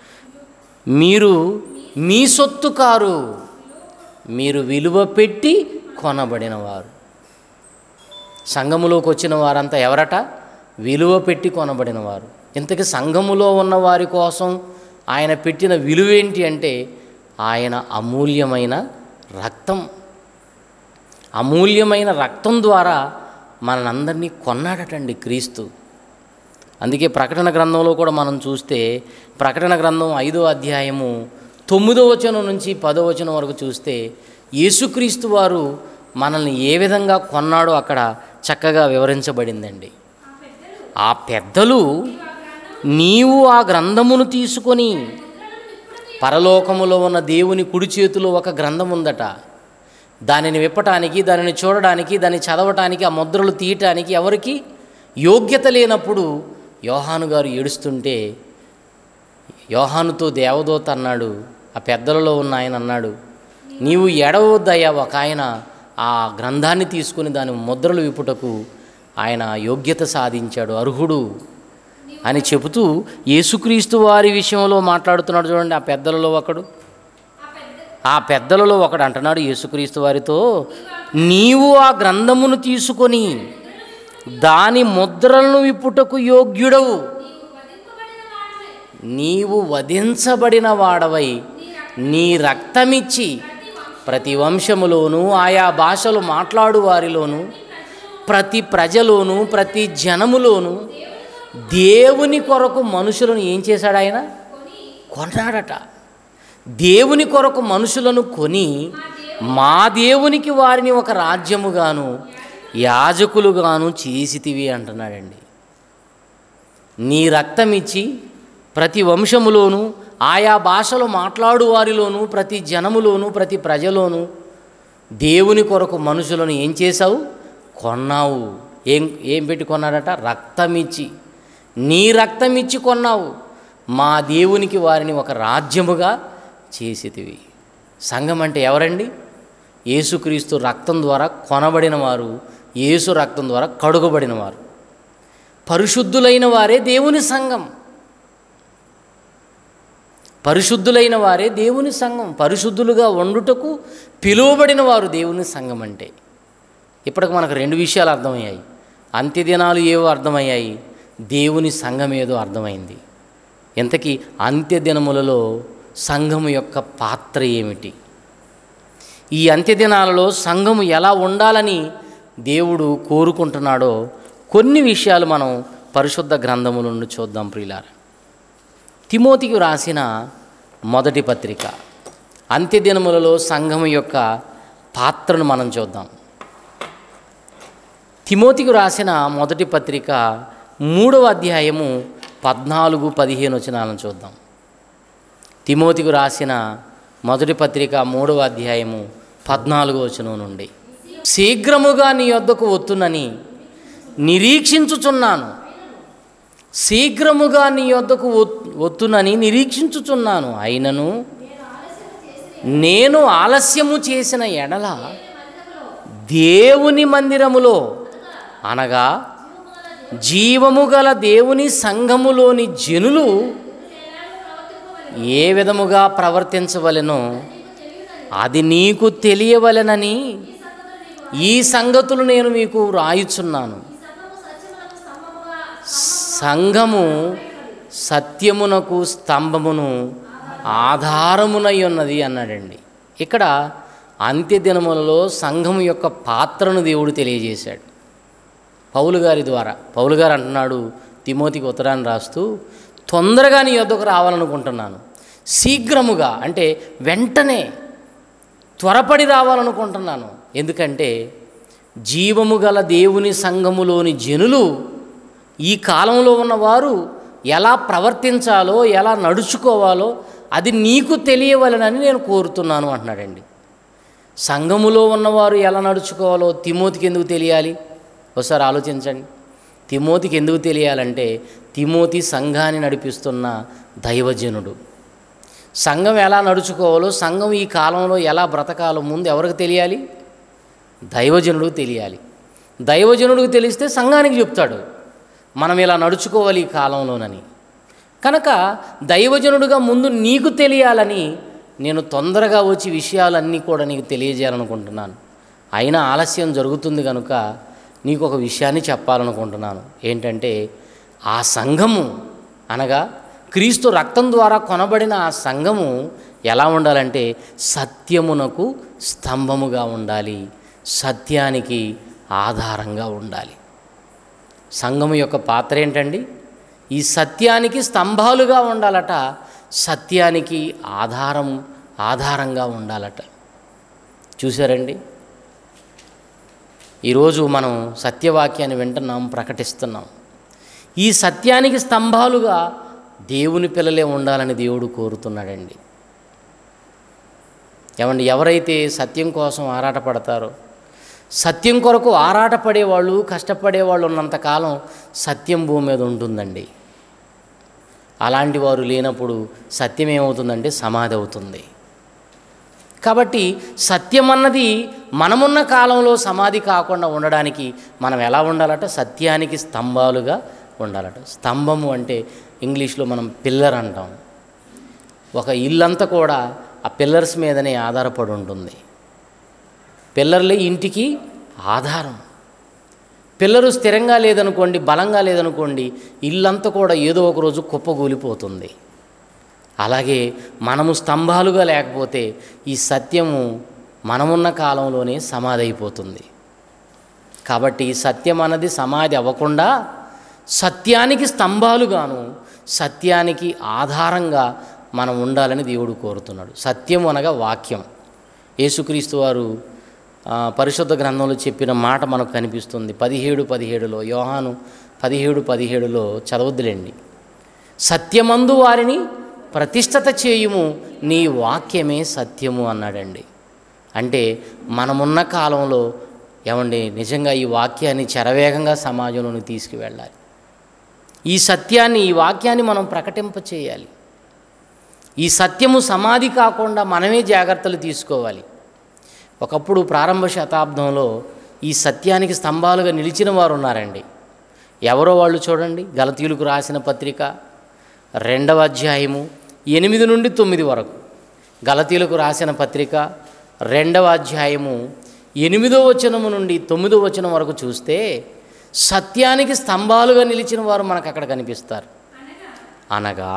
మీరు మీ సొత్తు కారు మీరు విలువ పెట్టి కొనబడినవారు సంఘములోకి వచ్చిన వారంతా ఎవరట విలువ పెట్టి కొనబడినవారు ఇంతకీ సంఘములో ఉన్న వారి కోసం ఆయన పెట్టిన విలువ ఏంటి అంటే ఆయన అమూల్యమైన రక్తం అమూల్యమైన రక్తం ద్వారా మనందరినీ కొన్నాడటండి క్రీస్తు అందుకే ప్రకటన గ్రంథంలో కూడా మనం చూస్తే ప్రకటన గ్రంథం ఐదో అధ్యాయము తొమ్మిదో వచనం నుంచి పదో వచనం వరకు చూస్తే యేసుక్రీస్తు వారు మనల్ని ఏ విధంగా కొన్నాడో అక్కడ చక్కగా వివరించబడిందండి ఆ పెద్దలు నీవు ఆ గ్రంథమును తీసుకొని పరలోకములో ఉన్న దేవుని కుడి చేతిలో ఒక గ్రంథం ఉందట దానిని విప్పటానికి దానిని చూడడానికి దాన్ని చదవటానికి ఆ ముద్రలు తీయటానికి ఎవరికి యోగ్యత లేనప్పుడు యోహాను గారు ఏడుస్తుంటే యోహానుతో దేవదూత అన్నాడు ఆ పెద్దలలో ఉన్న ఆయన అన్నాడు నీవు ఎడవద్దయ్యా ఒక ఆయన ఆ గ్రంథాన్ని తీసుకుని దాని ముద్రలు విప్పుటకు ఆయన యోగ్యత సాధించాడు అర్హుడు అని చెబుతూ యేసుక్రీస్తు వారి విషయంలో మాట్లాడుతున్నాడు చూడండి ఆ పెద్దలలో ఒకడు ఆ పెద్దలలో ఒకడు అంటున్నాడు యేసుక్రీస్తు వారితో నీవు ఆ గ్రంథమును తీసుకొని దాని ముద్రలను విప్పుటకు యోగ్యుడవు నీవు వధించబడిన వాడవై నీ రక్తమిచ్చి ప్రతి వంశములోను ఆయా భాషలు మాట్లాడు వారిలోను ప్రతి ప్రజలోను ప్రతి జనములోను దేవుని కొరకు మనుషులను ఏం చేశాడు ఆయన కొన్నాడట దేవుని కొరకు మనుషులను కొని మా దేవునికి వారిని ఒక రాజ్యముగాను యాజకులుగాను చేసితివి అంటున్నాడండి నీ రక్తం ఇచ్చి ప్రతి వంశములోను ఆయా భాషలు మాట్లాడు వారిలోను ప్రతి జనములోను ప్రతి ప్రజలోను దేవుని కొరకు మనుషులను ఏం చేశావు కొన్నావు ఏం ఏం పెట్టి కొన్నాడట రక్తమిచ్చి నీ రక్తమిచ్చి కొన్నావు మా దేవునికి వారిని ఒక రాజ్యముగా చేసితివి సంఘం అంటే ఎవరండి యేసుక్రీస్తు రక్తం ద్వారా కొనబడిన వారు యేసు రక్తం ద్వారా కడుగబడిన వారు పరిశుద్ధులైన వారే దేవుని సంఘం పరిశుద్ధులైన వారే దేవుని సంఘం పరిశుద్ధులుగా వండుటకు పిలువబడిన వారు దేవుని సంఘం అంటే ఇప్పటికి మనకు రెండు విషయాలు అర్థమయ్యాయి అంత్యదినాలు ఏవో అర్థమయ్యాయి దేవుని సంఘం ఏదో అర్థమైంది ఇంతకీ అంత్యదినములలో సంఘము యొక్క పాత్ర ఏమిటి ఈ అంత్యదినాలలో సంఘము ఎలా ఉండాలని దేవుడు కోరుకుంటున్నాడో కొన్ని విషయాలు మనం పరిశుద్ధ గ్రంథముల నుండి చూద్దాం ప్రియులారా తిమోతికి రాసిన మొదటి పత్రిక అంత్యదినములలో సంఘము యొక్క పాత్రను మనం చూద్దాం తిమోతికి రాసిన మొదటి పత్రిక మూడవ అధ్యాయము పద్నాలుగు పదిహేను వచనాలను చూద్దాం తిమోతికి రాసిన మొదటి పత్రిక మూడవ అధ్యాయము పద్నాలుగో వచనం నుండి శీఘ్రముగా నీ వద్దకు వత్తునని నిరీక్షించుచున్నాను శీఘ్రముగా నీ వద్దకు వత్- వత్తునని నిరీక్షించుచున్నాను అయినను నేను ఆలస్యము చేసిన ఎడల దేవుని మందిరములో అనగా జీవము గల దేవుని సంఘములోని జనులు ఏ విధముగా ప్రవర్తించవలెనో అది నీకు తెలియవలెనని ఈ సంగతులు నేను మీకు రాయుచున్నాను సంఘము సత్యమునకు స్తంభమును ఆధారమునై ఉన్నది అన్నాడండి ఇక్కడ అంత్యదినములలో సంఘము యొక్క పాత్రను దేవుడు తెలియజేశాడు పౌలు గారి ద్వారా పౌలు గారు అంటున్నాడు తిమోతికి ఉత్తరాన్ని రాస్తూ తొందరగా నీ యొద్దకు రావాలనుకుంటున్నాను శీఘ్రముగా అంటే వెంటనే త్వరపడి రావాలనుకుంటున్నాను ఎందుకంటే జీవము గల దేవుని సంఘములోని జనులు ఈ కాలంలో ఉన్నవారు ఎలా ప్రవర్తించాలో ఎలా నడుచుకోవాలో అది నీకు తెలియవలనని నేను కోరుతున్నాను అంటున్నాడండి సంఘములో ఉన్నవారు ఎలా నడుచుకోవాలో తిమోతికి ఎందుకు తెలియాలి ఒకసారి ఆలోచించండి తిమోతికి ఎందుకు తెలియాలంటే తిమోతి సంఘాన్ని నడిపిస్తున్న దైవజనుడు సంఘం ఎలా నడుచుకోవాలో సంఘం ఈ కాలంలో ఎలా బ్రతకాలో ముందు ఎవరికి తెలియాలి దైవజనుడికి తెలియాలి దైవజనుడికి తెలిస్తే సంఘానికి చెప్తాడు మనం ఇలా నడుచుకోవాలి ఈ కాలంలోనని కనుక దైవజనుడిగా ముందు నీకు తెలియాలని నేను తొందరగా వచ్చి విషయాలన్నీ కూడా నీకు తెలియజేయాలనుకుంటున్నాను అయినా ఆలస్యం జరుగుతుంది కనుక నీకు ఒక విషయాన్ని చెప్పాలనుకుంటున్నాను ఏంటంటే ఆ సంఘము అనగా క్రీస్తు రక్తం ద్వారా కొనబడిన ఆ సంఘము ఎలా ఉండాలంటే సత్యమునకు స్తంభముగా ఉండాలి సత్యానికి ఆధారంగా ఉండాలి సంఘము యొక్క పాత్ర ఏంటండి ఈ సత్యానికి స్తంభాలుగా ఉండాలట సత్యానికి ఆధారం ఆధారంగా ఉండాలట చూసారండి ఈరోజు మనం సత్యవాక్యాన్ని వింటున్నాం ప్రకటిస్తున్నాం ఈ సత్యానికి స్తంభాలుగా దేవుని పిల్లలే ఉండాలని దేవుడు కోరుతున్నాడండి ఏమండి ఎవరైతే సత్యం కోసం ఆరాటపడతారో సత్యం కొరకు ఆరాటపడేవాళ్ళు కష్టపడేవాళ్ళు ఉన్నంతకాలం సత్యం భూమి మీద ఉంటుందండి అలాంటి వారు లేనప్పుడు సత్యం ఏమవుతుందంటే సమాధి అవుతుంది కాబట్టి సత్యం అన్నది మనమున్న కాలంలో సమాధి కాకుండా ఉండడానికి మనం ఎలా ఉండాలట సత్యానికి స్తంభాలుగా ఉండాలట స్తంభము అంటే ఇంగ్లీష్లో మనం పిల్లర్ అంటాం ఒక ఇల్లంతా కూడా ఆ పిల్లర్స్ మీదనే ఆధారపడి ఉంటుంది పిల్లర్లే ఇంటికి ఆధారం పిల్లరు స్థిరంగా లేదనుకోండి బలంగా లేదనుకోండి ఇల్లంతా కూడా ఏదో ఒక రోజు కుప్పగూలిపోతుంది అలాగే మనము స్తంభాలుగా లేకపోతే ఈ సత్యము మనమున్న కాలంలోనే సమాధి అయిపోతుంది కాబట్టి సత్యం అన్నది సమాధి అవ్వకుండా సత్యానికి స్తంభాలుగాను సత్యానికి ఆధారంగా మనం ఉండాలని దేవుడు కోరుతున్నాడు సత్యం అనగా వాక్యం యేసుక్రీస్తు వారు ఆ, పరిశుద్ధ గ్రంథంలో చెప్పిన మాట మనకు కనిపిస్తుంది పదిహేడు పదిహేడులో యోహాను పదిహేడు పదిహేడులో చదవద్దులేండి సత్యమందు వారిని ప్రతిష్టత చేయుము నీ వాక్యమే సత్యము అన్నాడండి అంటే మనమున్న కాలంలో ఏమండి నిజంగా ఈ వాక్యాన్ని చెరవేగంగా సమాజంలోకి తీసుకువెళ్ళాలి ఈ సత్యాన్ని ఈ వాక్యాన్ని మనం ప్రకటింప చేయాలి ఈ సత్యము సమాధి కాకుండా మనమే జాగ్రత్తలు తీసుకోవాలి ఒకప్పుడు ప్రారంభ శతాబ్దంలో ఈ సత్యానికి స్తంభాలుగా నిలిచిన వారు ఉన్నారండి ఎవరో వాళ్ళు చూడండి గలతీయులకు రాసిన పత్రిక రెండవ అధ్యాయము ఎనిమిది నుండి తొమ్మిది వరకు గలతీయులకు రాసిన పత్రిక రెండవ అధ్యాయము ఎనిమిదో వచనము నుండి తొమ్మిదో వచనం వరకు చూస్తే సత్యానికి స్తంభాలుగా నిలిచిన వారు మనకు అక్కడ కనిపిస్తారు అనగా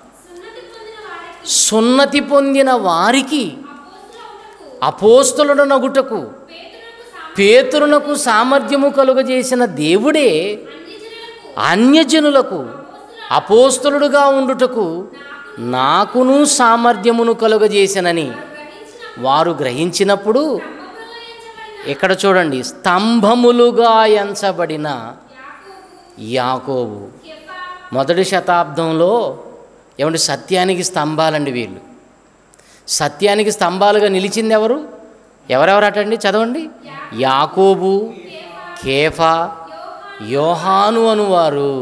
సున్నతి పొందిన వారికి అపోస్తులను నగుటకు పేతురునకు సామర్థ్యము కలుగజేసిన దేవుడే అన్యజనులకు అపోస్తులుడుగా ఉండుటకు నాకును సామర్థ్యమును కలుగజేసినని వారు గ్రహించినప్పుడు ఇక్కడ చూడండి స్తంభములుగా ఎంచబడిన యాకోబు మొదటి శతాబ్దంలో ఏమంటే సత్యానికి స్తంభాలండి వీళ్ళు సత్యానికి స్తంభాలుగా నిలిచింది ఎవరు ఎవరెవరటండి చదవండి యాకోబు కేఫా యోహాను అనువారు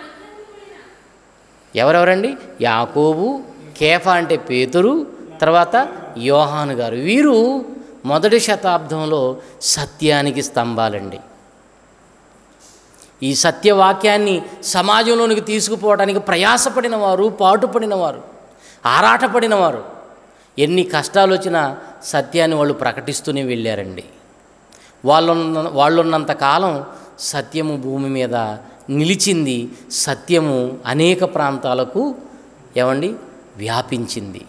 ఎవరెవరండి యాకోబు కేఫా అంటే పేతురు తర్వాత యోహాను గారు వీరు మొదటి శతాబ్దంలో సత్యానికి స్తంభాలండి ఈ సత్యవాక్యాన్ని సమాజంలోనికి తీసుకుపోవడానికి ప్రయాసపడిన వారు పాటుపడిన వారు ఆరాటపడిన వారు ఎన్ని కష్టాలు వచ్చినా సత్యాన్ని వాళ్ళు ప్రకటిస్తూనే వెళ్ళారండి వాళ్ళున్న వాళ్ళున్నంత కాలం సత్యము భూమి మీద నిలిచింది సత్యము అనేక ప్రాంతాలకు ఏమండి వ్యాపించింది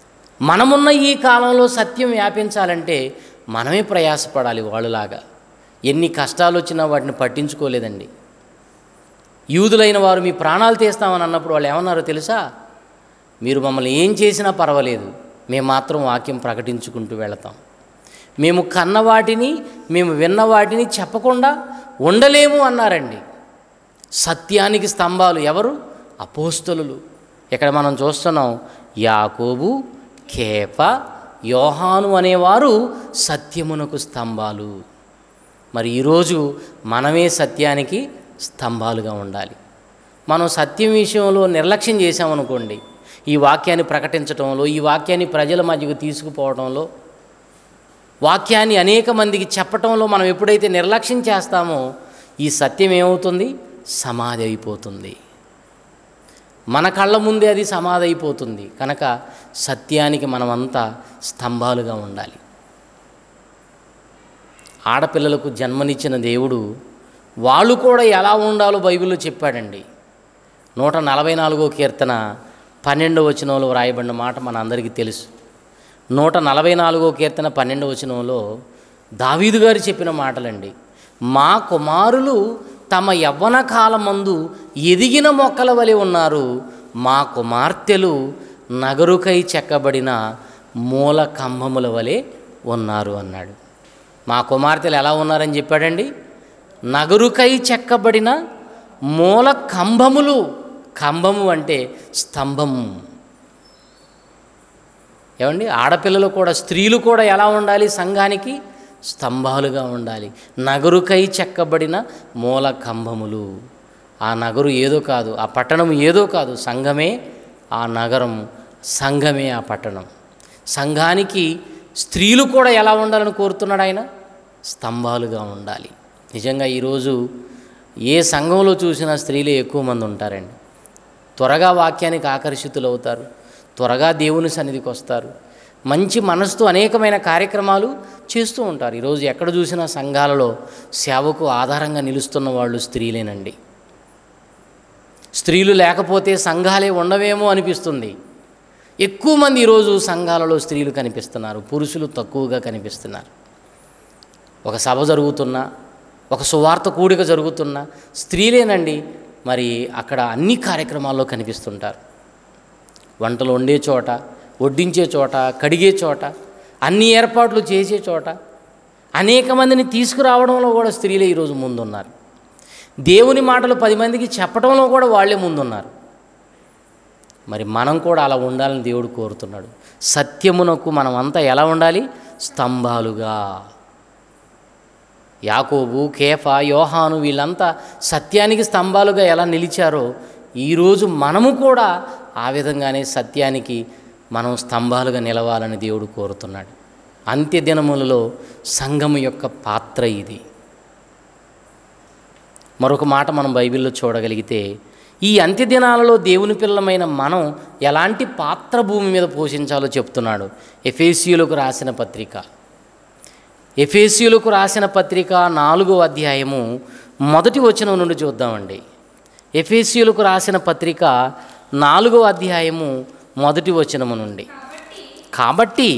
మనమున్న ఈ కాలంలో సత్యం వ్యాపించాలంటే మనమే ప్రయాసపడాలి వాళ్ళలాగా ఎన్ని కష్టాలు వచ్చినా వాటిని పట్టించుకోలేదండి యూదులైన వారు మీ ప్రాణాలు తీస్తామని అన్నప్పుడు వాళ్ళు ఏమన్నారో తెలుసా మీరు మమ్మల్ని ఏం చేసినా పర్వాలేదు మేము మాత్రం వాక్యం ప్రకటించుకుంటూ వెళతాం మేము కన్న వాటిని మేము విన్న వాటిని చెప్పకుండా ఉండలేము అన్నారండి సత్యానికి స్తంభాలు ఎవరు అపోస్తలులు ఇక్కడ మనం చూస్తున్నాం యాకోబు కేప యోహాను అనేవారు సత్యమునకు స్తంభాలు మరి ఈరోజు మనమే సత్యానికి స్తంభాలుగా ఉండాలి మనం సత్యం విషయంలో నిర్లక్ష్యం చేశామనుకోండి ఈ వాక్యాన్ని ప్రకటించడంలో ఈ వాక్యాన్ని ప్రజల మధ్యకు తీసుకుపోవడంలో వాక్యాన్ని అనేక మందికి చెప్పటంలో మనం ఎప్పుడైతే నిర్లక్ష్యం చేస్తామో ఈ సత్యం ఏమవుతుంది సమాధి అయిపోతుంది మన కళ్ళ ముందే అది సమాధి అయిపోతుంది కనుక సత్యానికి మనమంతా స్తంభాలుగా ఉండాలి ఆడపిల్లలకు జన్మనిచ్చిన దేవుడు వాళ్ళు కూడా ఎలా ఉండాలో బైబిల్లో చెప్పాడండి నూట నలభై నాలుగో కీర్తన పన్నెండవ వచనంలో వ్రాయబడిన మాట మన అందరికీ తెలుసు నూట నలభై నాలుగో కీర్తన పన్నెండవ వచనంలో దావీదు గారు చెప్పిన మాటలండి మా కుమారులు తమ యవ్వన కాలమందు ఎదిగిన మొక్కల వలె ఉన్నారు మా కుమార్తెలు నగరుకై చెక్కబడిన మూల కంభముల వలె ఉన్నారు అన్నాడు మా కుమార్తెలు ఎలా ఉన్నారని చెప్పాడండి నగరుకై చెక్కబడిన మూల కంభములు కంభము అంటే స్తంభము ఏమండి ఆడపిల్లలు కూడా స్త్రీలు కూడా ఎలా ఉండాలి సంఘానికి స్తంభాలుగా ఉండాలి నగరుకై చెక్కబడిన మూల కంభములు ఆ నగరు ఏదో కాదు ఆ పట్టణం ఏదో కాదు సంఘమే ఆ నగరం సంఘమే ఆ పట్టణం సంఘానికి స్త్రీలు కూడా ఎలా ఉండాలని కోరుతున్నాడు ఆయన స్తంభాలుగా ఉండాలి నిజంగా ఈరోజు ఏ సంఘంలో చూసినా స్త్రీలే ఎక్కువ మంది ఉంటారండి త్వరగా వాక్యానికి ఆకర్షితులు అవుతారు త్వరగా దేవుని సన్నిధికి వస్తారు మంచి మనసుతో అనేకమైన కార్యక్రమాలు చేస్తూ ఉంటారు ఈరోజు ఎక్కడ చూసినా సంఘాలలో సేవకు ఆధారంగా నిలుస్తున్న వాళ్ళు స్త్రీలేనండి స్త్రీలు లేకపోతే సంఘాలే ఉండవేమో అనిపిస్తుంది ఎక్కువ మంది ఈరోజు సంఘాలలో స్త్రీలు కనిపిస్తున్నారు పురుషులు తక్కువగా కనిపిస్తున్నారు ఒక సభ జరుగుతున్నా ఒక సువార్త కూడిక జరుగుతున్నా స్త్రీలేనండి మరి అక్కడ అన్ని కార్యక్రమాల్లో కనిపిస్తుంటారు వంటలు వండే చోట వడ్డించే చోట కడిగే చోట అన్ని ఏర్పాట్లు చేసే చోట అనేక మందిని తీసుకురావడంలో కూడా స్త్రీలే ఈరోజు ముందున్నారు దేవుని మాటలు పది మందికి చెప్పడంలో కూడా వాళ్ళే ముందున్నారు మరి మనం కూడా అలా ఉండాలని దేవుడు కోరుతున్నాడు సత్యమునకు మనం అంతా ఎలా ఉండాలి స్తంభాలుగా యాకోబు కేఫా యోహాను వీళ్ళంతా సత్యానికి స్తంభాలుగా ఎలా నిలిచారో ఈరోజు మనము కూడా ఆ విధంగానే సత్యానికి మనం స్తంభాలుగా నిలవాలని దేవుడు కోరుతున్నాడు అంత్యదినములలో సంఘము యొక్క పాత్ర ఇది మరొక మాట మనం బైబిల్లో చూడగలిగితే ఈ అంత్యదినాలలో దేవుని పిల్లమైన మనం ఎలాంటి పాత్ర భూమి మీద పోషించాలో చెప్తున్నాడు ఎఫేసియులకు రాసిన పత్రిక ఎఫేసియులకు రాసిన పత్రిక నాలుగో అధ్యాయము మొదటి వచనం నుండి చూద్దామండి ఎఫేసియులకు రాసిన పత్రిక నాలుగో అధ్యాయము మొదటి వచనము నుండి కాబట్టి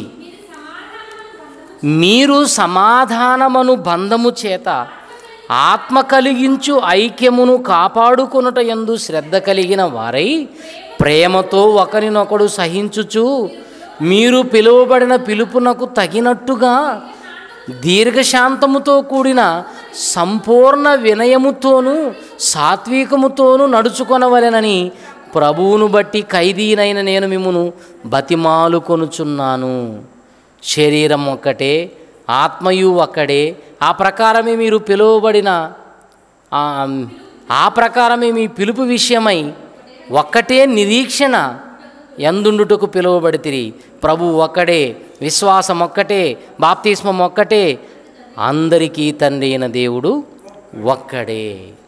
మీరు సమాధానమును బంధము చేత ఆత్మ కలిగించు ఐక్యమును కాపాడుకొనుట ఎందు శ్రద్ధ కలిగిన వారై ప్రేమతో ఒకరినొకడు సహించుచు మీరు పిలువబడిన పిలుపునకు తగినట్టుగా దీర్ఘశాంతముతో కూడిన సంపూర్ణ వినయముతోనూ సాత్వికముతోనూ నడుచుకొనవలెనని ప్రభువును బట్టి ఖైదీనైన నేను మిమ్మును బతిమాలు కొనుచున్నాను శరీరం ఒక్కటే ఆత్మయు ఒక్కడే ఆ ప్రకారమే మీరు పిలువబడిన ఆ ఆ ప్రకారమే మీ పిలుపు విషయమై ఒక్కటే నిరీక్షణ ఎందుండుటకు పిలువబడితిరి ప్రభు ఒక్కడే విశ్వాసం ఒక్కటే బాప్తిస్మం ఒక్కటే అందరికీ తండ్రి అయిన దేవుడు ఒక్కడే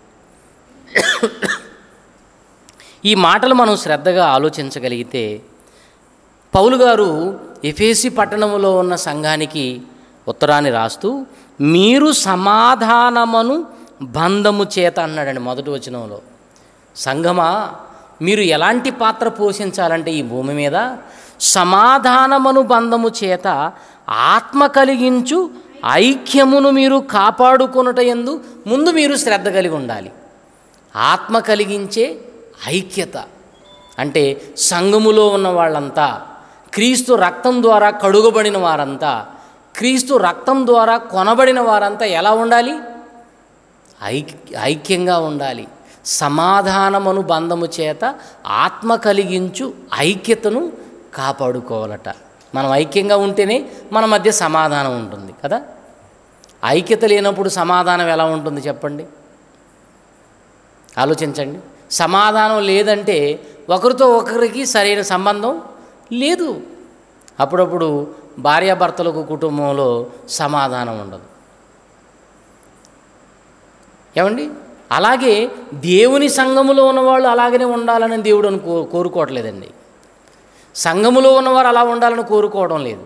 ఈ మాటలు మనం శ్రద్ధగా ఆలోచించగలిగితే పౌలు గారు ఎఫేసి పట్టణంలో ఉన్న సంఘానికి ఉత్తరాన్ని రాస్తూ మీరు సమాధానమును బంధము చేత అన్నాడండి మొదటి వచనంలో సంఘమా మీరు ఎలాంటి పాత్ర పోషించాలంటే ఈ భూమి మీద సమాధానమను బంధము చేత ఆత్మ కలిగించు ఐక్యమును మీరు కాపాడుకొనుట ఎందు ముందు మీరు శ్రద్ధ కలిగి ఉండాలి ఆత్మ కలిగించే ఐక్యత అంటే సంఘములో ఉన్న వాళ్ళంతా క్రీస్తు రక్తం ద్వారా కడుగబడిన వారంతా క్రీస్తు రక్తం ద్వారా కొనబడిన వారంతా ఎలా ఉండాలి ఐక్ ఐక్యంగా ఉండాలి సమాధానమను బంధము చేత ఆత్మ కలిగించు ఐక్యతను కాపాడుకోవాలట మనం ఐక్యంగా ఉంటేనే మన మధ్య సమాధానం ఉంటుంది కదా ఐక్యత లేనప్పుడు సమాధానం ఎలా ఉంటుంది చెప్పండి ఆలోచించండి సమాధానం లేదంటే ఒకరితో ఒకరికి సరైన సంబంధం లేదు అప్పుడప్పుడు భార్యాభర్తలకు కుటుంబంలో సమాధానం ఉండదు ఏమండి అలాగే దేవుని సంఘములో ఉన్నవాళ్ళు అలాగనే ఉండాలని దేవుడు అని కో కోరుకోవట్లేదండి సంఘములో ఉన్నవారు అలా ఉండాలని కోరుకోవడం లేదు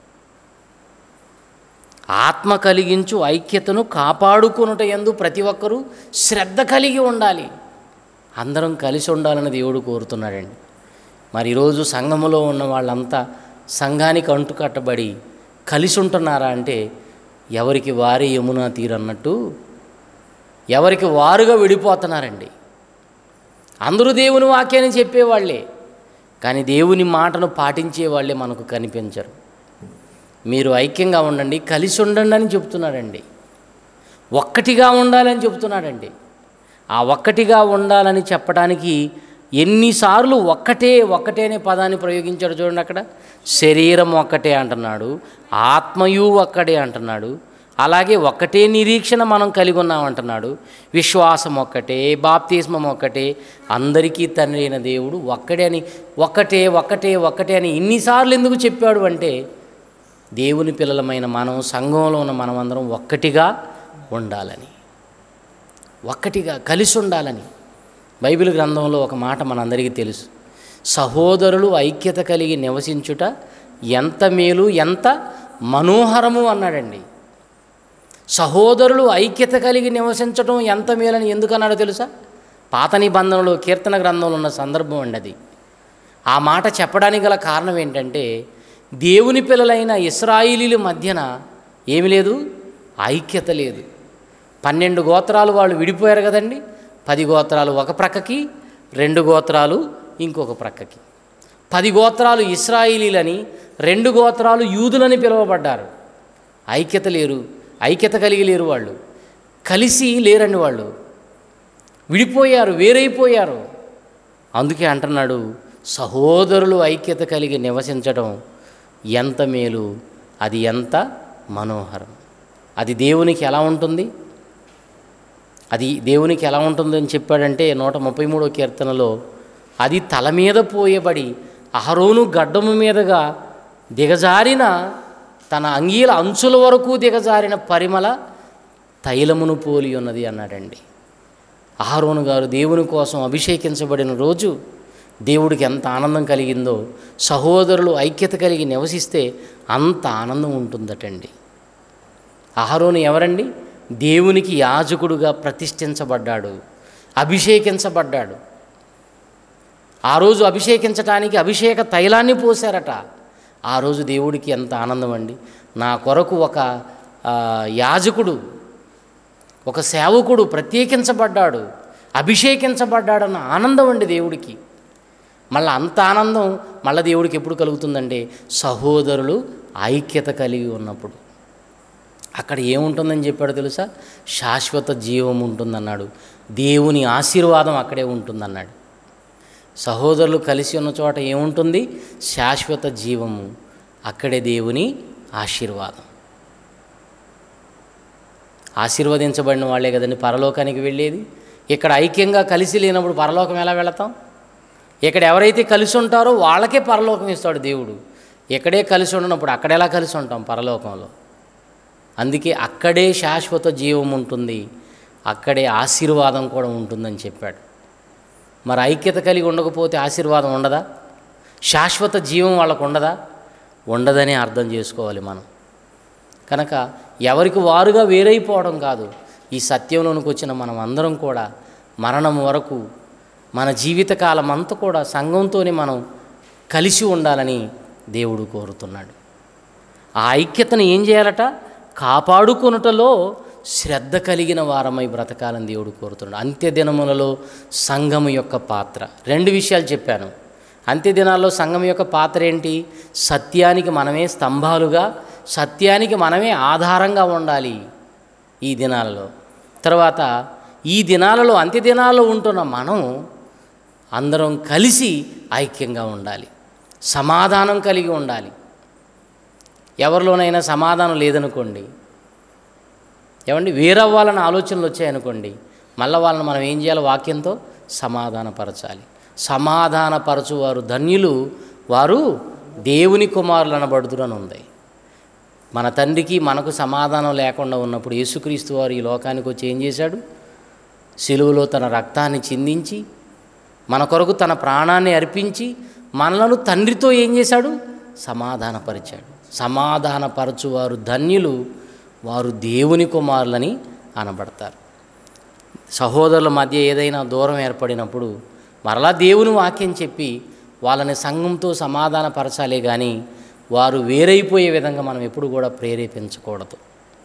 ఆత్మ కలిగించు ఐక్యతను కాపాడుకునుట ఎందు ప్రతి ఒక్కరూ శ్రద్ధ కలిగి ఉండాలి అందరం కలిసి ఉండాలని దేవుడు కోరుతున్నాడండి మరి ఈరోజు సంఘములో ఉన్న వాళ్ళంతా సంఘానికి అంటుకట్టబడి కలిసి ఉంటున్నారా అంటే ఎవరికి వారి యమునా తీరన్నట్టు ఎవరికి వారుగా విడిపోతున్నారండి అందరూ దేవుని వాక్యాన్ని చెప్పేవాళ్ళే కానీ దేవుని మాటను పాటించే వాళ్ళే మనకు కనిపించరు మీరు ఐక్యంగా ఉండండి కలిసి ఉండండి అని చెప్తున్నాడండి ఒక్కటిగా ఉండాలని చెప్తున్నాడండి ఆ ఒక్కటిగా ఉండాలని చెప్పడానికి ఎన్నిసార్లు ఒక్కటే ఒక్కటే అనే పదాన్ని ప్రయోగించాడు చూడండి అక్కడ శరీరం ఒక్కటే అంటున్నాడు ఆత్మయు ఒక్కడే అంటున్నాడు అలాగే ఒక్కటే నిరీక్షణ మనం కలిగి ఉన్నామంటున్నాడు విశ్వాసం ఒక్కటే బాప్తిస్మం ఒక్కటే అందరికీ తండ్రి అయిన దేవుడు ఒక్కడే అని ఒక్కటే ఒక్కటే ఒక్కటే అని ఇన్నిసార్లు ఎందుకు చెప్పాడు అంటే దేవుని పిల్లలమైన మనం సంఘంలో ఉన్న మనమందరం ఒక్కటిగా ఉండాలని ఒక్కటిగా కలిసి ఉండాలని బైబిల్ గ్రంథంలో ఒక మాట మనందరికీ తెలుసు సహోదరులు ఐక్యత కలిగి నివసించుట ఎంత మేలు ఎంత మనోహరము అన్నాడండి సహోదరులు ఐక్యత కలిగి నివసించడం ఎంత మేలని ఎందుకు అన్నాడో తెలుసా పాత నిబంధనలో కీర్తన గ్రంథంలో ఉన్న సందర్భం అండి అది ఆ మాట చెప్పడానికి గల కారణం ఏంటంటే దేవుని పిల్లలైన ఇస్రాయిలీల మధ్యన ఏమి లేదు ఐక్యత లేదు పన్నెండు గోత్రాలు వాళ్ళు విడిపోయారు కదండి పది గోత్రాలు ఒక ప్రక్కకి రెండు గోత్రాలు ఇంకొక ప్రక్కకి పది గోత్రాలు ఇస్రాయిలీలని రెండు గోత్రాలు యూదులని పిలువబడ్డారు ఐక్యత లేరు ఐక్యత కలిగి లేరు వాళ్ళు కలిసి లేరండి వాళ్ళు విడిపోయారు వేరైపోయారు అందుకే అంటున్నాడు సహోదరులు ఐక్యత కలిగి నివసించడం ఎంత మేలు అది ఎంత మనోహరం అది దేవునికి ఎలా ఉంటుంది అది దేవునికి ఎలా ఉంటుందని చెప్పాడంటే నూట ముప్పై మూడో కీర్తనలో అది తల మీద పోయబడి అహరోను గడ్డము మీదుగా దిగజారిన తన అంగీల అంచుల వరకు దిగజారిన పరిమళ తైలమును పోలి ఉన్నది అన్నాడండి అహరోను గారు దేవుని కోసం అభిషేకించబడిన రోజు దేవుడికి ఎంత ఆనందం కలిగిందో సహోదరులు ఐక్యత కలిగి నివసిస్తే అంత ఆనందం ఉంటుందటండి అహరోను ఎవరండి దేవునికి యాజకుడుగా ప్రతిష్ఠించబడ్డాడు అభిషేకించబడ్డాడు ఆ రోజు అభిషేకించటానికి అభిషేక తైలాన్ని పోశారట ఆ రోజు దేవుడికి ఎంత ఆనందం అండి నా కొరకు ఒక ఆ, యాజకుడు ఒక సేవకుడు ప్రత్యేకించబడ్డాడు అభిషేకించబడ్డాడన్న ఆనందం అండి దేవుడికి మళ్ళీ అంత ఆనందం మళ్ళీ దేవుడికి ఎప్పుడు కలుగుతుందంటే సహోదరులు ఐక్యత కలిగి ఉన్నప్పుడు అక్కడ ఏముంటుందని చెప్పాడు తెలుసా శాశ్వత జీవం ఉంటుందన్నాడు దేవుని ఆశీర్వాదం అక్కడే ఉంటుందన్నాడు సహోదరులు కలిసి ఉన్న చోట ఏముంటుంది శాశ్వత జీవము అక్కడే దేవుని ఆశీర్వాదం ఆశీర్వదించబడిన వాళ్ళే కదండి పరలోకానికి వెళ్ళేది ఇక్కడ ఐక్యంగా కలిసి లేనప్పుడు పరలోకం ఎలా వెళతాం ఇక్కడ ఎవరైతే కలిసి ఉంటారో వాళ్ళకే పరలోకం ఇస్తాడు దేవుడు ఎక్కడే కలిసి ఉండనప్పుడు అక్కడ ఎలా కలిసి ఉంటాం పరలోకంలో అందుకే అక్కడే శాశ్వత జీవం ఉంటుంది అక్కడే ఆశీర్వాదం కూడా ఉంటుందని చెప్పాడు మరి ఐక్యత కలిగి ఉండకపోతే ఆశీర్వాదం ఉండదా శాశ్వత జీవం వాళ్ళకు ఉండదా ఉండదని అర్థం చేసుకోవాలి మనం కనుక ఎవరికి వారుగా వేరైపోవడం కాదు ఈ సత్యంలోనికి వచ్చిన మనం అందరం కూడా మరణం వరకు మన జీవితకాలం అంతా కూడా సంఘంతోనే మనం కలిసి ఉండాలని దేవుడు కోరుతున్నాడు ఆ ఐక్యతను ఏం చేయాలట కాపాడుకొనుటలో శ్రద్ధ కలిగిన వారమై బ్రతకాలని దేవుడు కోరుతున్నాడు అంత్యదినములలో సంఘము యొక్క పాత్ర రెండు విషయాలు చెప్పాను అంత్యదినాల్లో సంఘం యొక్క పాత్ర ఏంటి సత్యానికి మనమే స్తంభాలుగా సత్యానికి మనమే ఆధారంగా ఉండాలి ఈ దినాలలో తర్వాత ఈ దినాలలో అంత్యదినాల్లో ఉంటున్న మనం అందరం కలిసి ఐక్యంగా ఉండాలి సమాధానం కలిగి ఉండాలి ఎవరిలోనైనా సమాధానం లేదనుకోండి ఏమండి వేరవ్వాలన్న ఆలోచనలు వచ్చాయనుకోండి మళ్ళీ వాళ్ళని మనం ఏం చేయాలి వాక్యంతో సమాధానపరచాలి సమాధానపరచువారు ధన్యులు వారు దేవుని కుమారులు అనబడుదురు అని ఉంది మన తండ్రికి మనకు సమాధానం లేకుండా ఉన్నప్పుడు యేసుక్రీస్తు వారు ఈ లోకానికి వచ్చి ఏం చేశాడు సిలువలో తన రక్తాన్ని చిందించి మన కొరకు తన ప్రాణాన్ని అర్పించి మనలను తండ్రితో ఏం చేశాడు సమాధానపరిచాడు సమాధానపరచువారు ధన్యులు వారు దేవుని కుమారులని అనబడతారు సహోదరుల మధ్య ఏదైనా దూరం ఏర్పడినప్పుడు మరలా దేవుని వాక్యం చెప్పి వాళ్ళని సంఘంతో సమాధానపరచాలే కానీ వారు వేరైపోయే విధంగా మనం ఎప్పుడు కూడా ప్రేరేపించకూడదు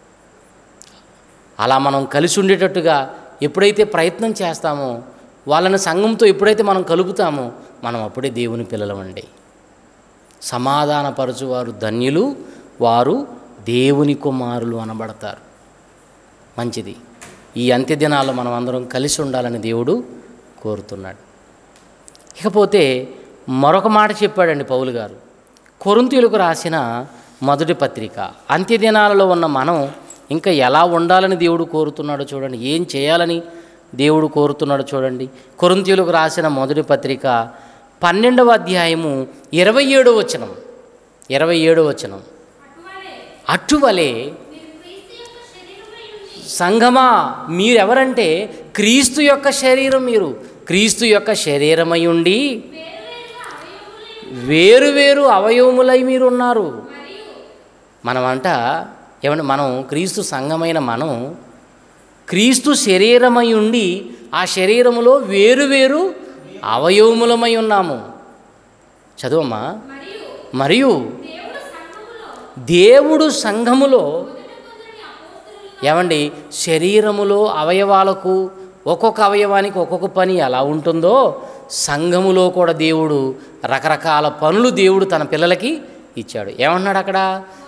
అలా మనం కలిసి ఉండేటట్టుగా ఎప్పుడైతే ప్రయత్నం చేస్తామో వాళ్ళని సంఘంతో ఎప్పుడైతే మనం కలుపుతామో మనం అప్పుడే దేవుని పిల్లలమండి సమాధానపరచువారు ధన్యులు వారు దేవుని కుమారులు అనబడతారు మంచిది ఈ అంత్యదినాల్లో మనం అందరం కలిసి ఉండాలని దేవుడు కోరుతున్నాడు ఇకపోతే మరొక మాట చెప్పాడండి పౌలు గారు కొరింతీయులకు రాసిన మొదటి పత్రిక అంత్యదినాలలో ఉన్న మనం ఇంకా ఎలా ఉండాలని దేవుడు కోరుతున్నాడో చూడండి ఏం చేయాలని దేవుడు కోరుతున్నాడో చూడండి కొరింతీయులకు రాసిన మొదటి పత్రిక పన్నెండవ అధ్యాయము ఇరవై ఏడో వచనం ఇరవై ఏడో వచనం అటువలే సంఘమా మీరెవరంటే క్రీస్తు యొక్క శరీరం మీరు క్రీస్తు యొక్క శరీరమై ఉండి వేరు వేరు అవయవములై మీరు ఉన్నారు మనమంట ఏమంటే మనం క్రీస్తు సంఘమైన మనం క్రీస్తు శరీరమై ఉండి ఆ శరీరములో వేరు వేరు అవయవములమై ఉన్నాము చదువమ్మా మరియు దేవుడు సంఘములో ఏమండి శరీరములో అవయవాలకు ఒక్కొక్క అవయవానికి ఒక్కొక్క పని ఎలా ఉంటుందో సంఘములో కూడా దేవుడు రకరకాల పనులు దేవుడు తన పిల్లలకి ఇచ్చాడు ఏమన్నాడు అక్కడ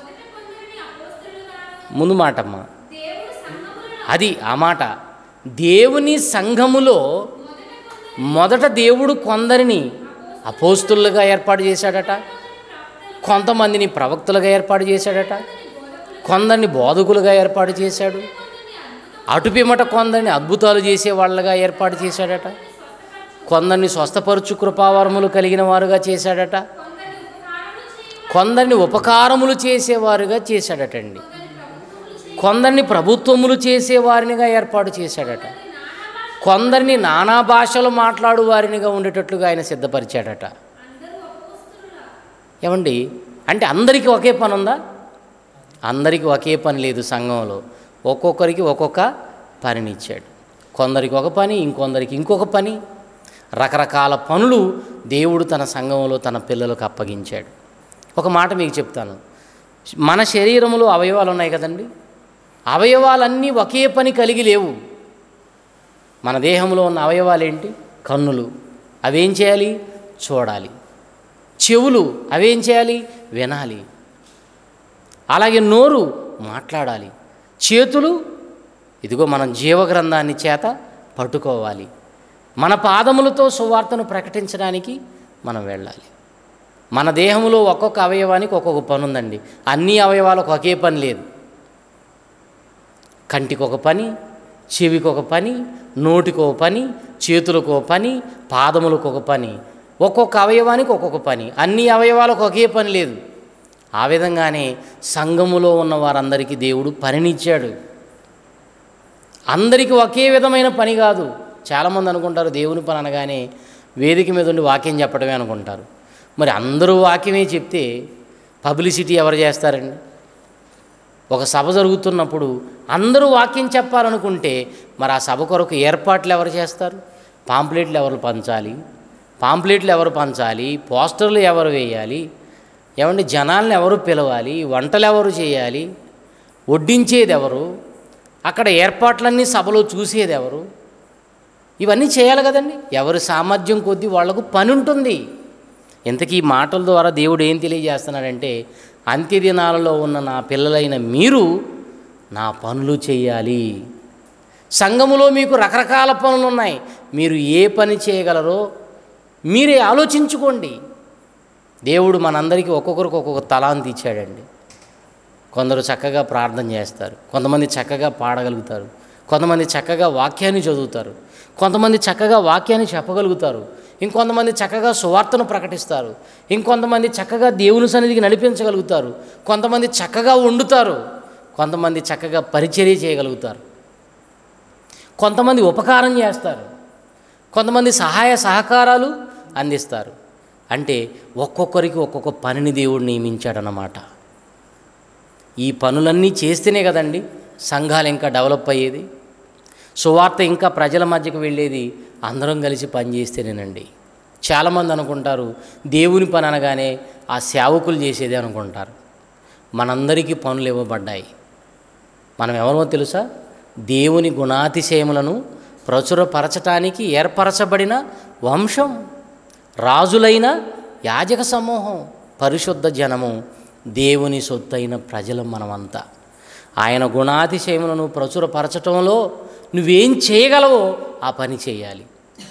ముందు మాటమ్మ అది ఆ మాట దేవుని సంఘములో మొదట దేవుడు కొందరిని అపోస్తులుగా ఏర్పాటు చేశాడట కొంతమందిని ప్రవక్తలుగా ఏర్పాటు చేశాడట కొందరిని బోధకులుగా ఏర్పాటు చేశాడు అటుపిమట కొందరిని అద్భుతాలు చేసే వాళ్ళగా ఏర్పాటు చేశాడట కొందరిని స్వస్థపరుచు కృపావరములు కలిగిన వారుగా చేశాడట కొందరిని ఉపకారములు చేసేవారుగా చేశాడటండి కొందరిని ప్రభుత్వములు చేసేవారినిగా ఏర్పాటు చేశాడట కొందరిని నానా భాషలు మాట్లాడు వారినిగా ఉండేటట్లుగా ఆయన సిద్ధపరిచాడట ఏమండి అంటే అందరికీ ఒకే పని ఉందా అందరికీ ఒకే పని లేదు సంఘంలో ఒక్కొక్కరికి ఒక్కొక్క పనినిచ్చాడు కొందరికి ఒక పని ఇంకొందరికి ఇంకొక పని రకరకాల పనులు దేవుడు తన సంఘంలో తన పిల్లలకు అప్పగించాడు ఒక మాట మీకు చెప్తాను మన శరీరంలో అవయవాలు ఉన్నాయి కదండి అవయవాలన్నీ ఒకే పని కలిగి లేవు మన దేహంలో ఉన్న అవయవాలు ఏంటి కన్నులు అవేం చేయాలి చూడాలి చెవులు అవేం చేయాలి వినాలి అలాగే నోరు మాట్లాడాలి చేతులు ఇదిగో మనం జీవగ్రంథాన్ని చేత పట్టుకోవాలి మన పాదములతో సువార్తను ప్రకటించడానికి మనం వెళ్ళాలి మన దేహంలో ఒక్కొక్క అవయవానికి ఒక్కొక్క పని ఉందండి అన్ని అవయవాలకు ఒకే పని లేదు కంటికి ఒక పని చెవికి ఒక పని నోటికి ఒక పని చేతులకు ఒక పని పాదములకు ఒక పని ఒక్కొక్క అవయవానికి ఒక్కొక్క పని అన్ని అవయవాలకు ఒకే పని లేదు ఆ విధంగానే సంఘములో ఉన్న వారందరికీ దేవుడు పనినిచ్చాడు అందరికీ ఒకే విధమైన పని కాదు చాలామంది అనుకుంటారు దేవుని పని అనగానే వేదిక మీద ఉండి వాక్యం చెప్పడమే అనుకుంటారు మరి అందరూ వాక్యమే చెప్తే పబ్లిసిటీ ఎవరు చేస్తారండి ఒక సభ జరుగుతున్నప్పుడు అందరూ వాక్యం చెప్పాలనుకుంటే మరి ఆ సభ కొరకు ఏర్పాట్లు ఎవరు చేస్తారు పాంప్లెట్లు ఎవరు పంచాలి పాంప్లెట్లు ఎవరు పంచాలి పోస్టర్లు ఎవరు వేయాలి ఏమండి జనాలను ఎవరు పిలవాలి వంటలు ఎవరు చేయాలి వడ్డించేది ఎవరు అక్కడ ఏర్పాట్లన్నీ సభలో చూసేది ఎవరు ఇవన్నీ చేయాలి కదండి ఎవరి సామర్థ్యం కొద్దీ వాళ్లకు పని ఉంటుంది ఇంతకీ ఈ మాటల ద్వారా దేవుడు ఏం తెలియజేస్తున్నాడంటే అంత్యదినాలలో ఉన్న నా పిల్లలైన మీరు నా పనులు చేయాలి సంఘములో మీకు రకరకాల పనులు ఉన్నాయి మీరు ఏ పని చేయగలరో మీరే ఆలోచించుకోండి దేవుడు మనందరికీ ఒక్కొక్కరికి ఒక్కొక్క తలాంతి ఇచ్చాడండి కొందరు చక్కగా ప్రార్థన చేస్తారు కొంతమంది చక్కగా పాడగలుగుతారు కొంతమంది చక్కగా వాక్యాన్ని చదువుతారు కొంతమంది చక్కగా వాక్యాన్ని చెప్పగలుగుతారు ఇంకొంతమంది చక్కగా సువార్తను ప్రకటిస్తారు ఇంకొంతమంది చక్కగా దేవుని సన్నిధికి నడిపించగలుగుతారు కొంతమంది చక్కగా వండుతారు కొంతమంది చక్కగా పరిచర్య చేయగలుగుతారు కొంతమంది ఉపకారం చేస్తారు కొంతమంది సహాయ సహకారాలు అందిస్తారు అంటే ఒక్కొక్కరికి ఒక్కొక్క పనిని దేవుడు నియమించాడనమాట ఈ పనులన్నీ చేస్తేనే కదండి సంఘాలు ఇంకా డెవలప్ అయ్యేది సువార్త ఇంకా ప్రజల మధ్యకు వెళ్ళేది అందరం కలిసి పనిచేస్తేనేనండి చాలామంది అనుకుంటారు దేవుని పని అనగానే ఆ సేవకులు చేసేదే అనుకుంటారు మనందరికీ పనులు ఇవ్వబడ్డాయి మనం ఎవరో తెలుసా దేవుని గుణాతిశయములను ప్రచురపరచటానికి ఏర్పరచబడిన వంశం రాజులైన యాజక సమూహం పరిశుద్ధ జనము దేవుని సొత్తైన ప్రజలం మనమంతా ఆయన గుణాతిశయములను ప్రచురపరచటంలో నువ్వేం చేయగలవో ఆ పని చేయాలి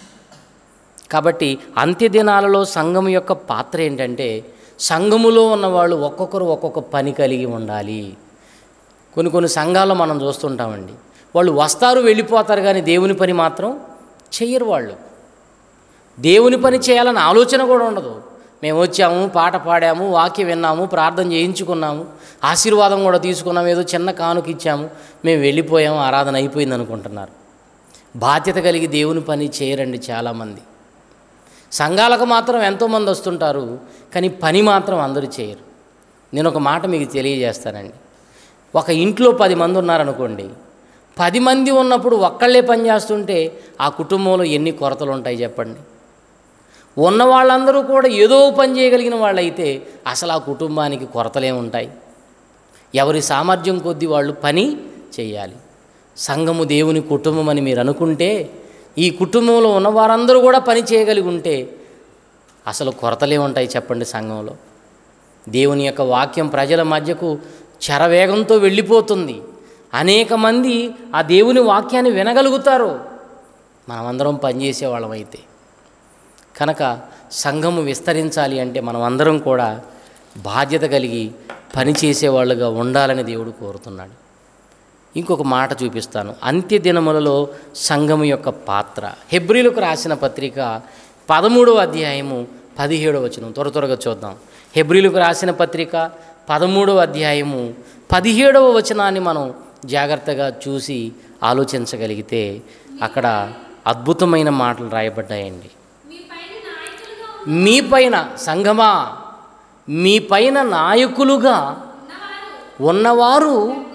కాబట్టి అంత్యదినాలలో సంఘం యొక్క పాత్ర ఏంటంటే సంఘములో ఉన్నవాళ్ళు ఒక్కొక్కరు ఒక్కొక్క పని కలిగి ఉండాలి కొన్ని కొన్ని సంఘాల్లో మనం చూస్తుంటామండి వాళ్ళు వస్తారు వెళ్ళిపోతారు కానీ దేవుని పని మాత్రం చెయ్యరు వాళ్ళు దేవుని పని చేయాలన్న ఆలోచన కూడా ఉండదు మేము వచ్చాము పాట పాడాము వాక్యం విన్నాము ప్రార్థన చేయించుకున్నాము ఆశీర్వాదం కూడా తీసుకున్నాము ఏదో చిన్న కానుక ఇచ్చాము మేము వెళ్ళిపోయాము ఆరాధన అయిపోయింది అనుకుంటున్నారు బాధ్యత కలిగి దేవుని పని చేయరండి చాలామంది సంఘాలకు మాత్రం ఎంతోమంది వస్తుంటారు కానీ పని మాత్రం అందరూ చేయరు నేను ఒక మాట మీకు తెలియజేస్తానండి ఒక ఇంట్లో పది మంది ఉన్నారనుకోండి పది మంది ఉన్నప్పుడు ఒక్కళ్ళే పని చేస్తుంటే ఆ కుటుంబంలో ఎన్ని కొరతలు ఉంటాయి చెప్పండి ఉన్న వాళ్ళందరూ కూడా ఏదో పని చేయగలిగిన వాళ్ళైతే అసలు ఆ కుటుంబానికి కొరతలే ఉంటాయి ఎవరి సామర్థ్యం కొద్దీ వాళ్ళు పని చేయాలి సంఘము దేవుని కుటుంబం అని మీరు అనుకుంటే ఈ కుటుంబంలో ఉన్న వారందరూ కూడా పని చేయగలిగి ఉంటే అసలు కొరతలే ఉంటాయి చెప్పండి సంఘంలో దేవుని యొక్క వాక్యం ప్రజల మధ్యకు చరవేగంతో వెళ్ళిపోతుంది అనేక మంది ఆ దేవుని వాక్యాన్ని వినగలుగుతారు మనమందరం పనిచేసే వాళ్ళమైతే కనుక సంఘము విస్తరించాలి అంటే మనం అందరం కూడా బాధ్యత కలిగి పనిచేసేవాళ్ళుగా ఉండాలని దేవుడు కోరుతున్నాడు ఇంకొక మాట చూపిస్తాను అంత్యదినములలో సంఘము యొక్క పాత్ర హెబ్రిలకు రాసిన పత్రిక పదమూడవ అధ్యాయము పదిహేడవ వచనం త్వర త్వరగా చూద్దాం హెబ్రిలకు రాసిన పత్రిక పదమూడవ అధ్యాయము పదిహేడవ వచనాన్ని మనం జాగ్రత్తగా చూసి ఆలోచించగలిగితే అక్కడ అద్భుతమైన మాటలు రాయబడ్డాయండి మీ పైన సంఘమా మీ పైన నాయకులుగా ఉన్నవారు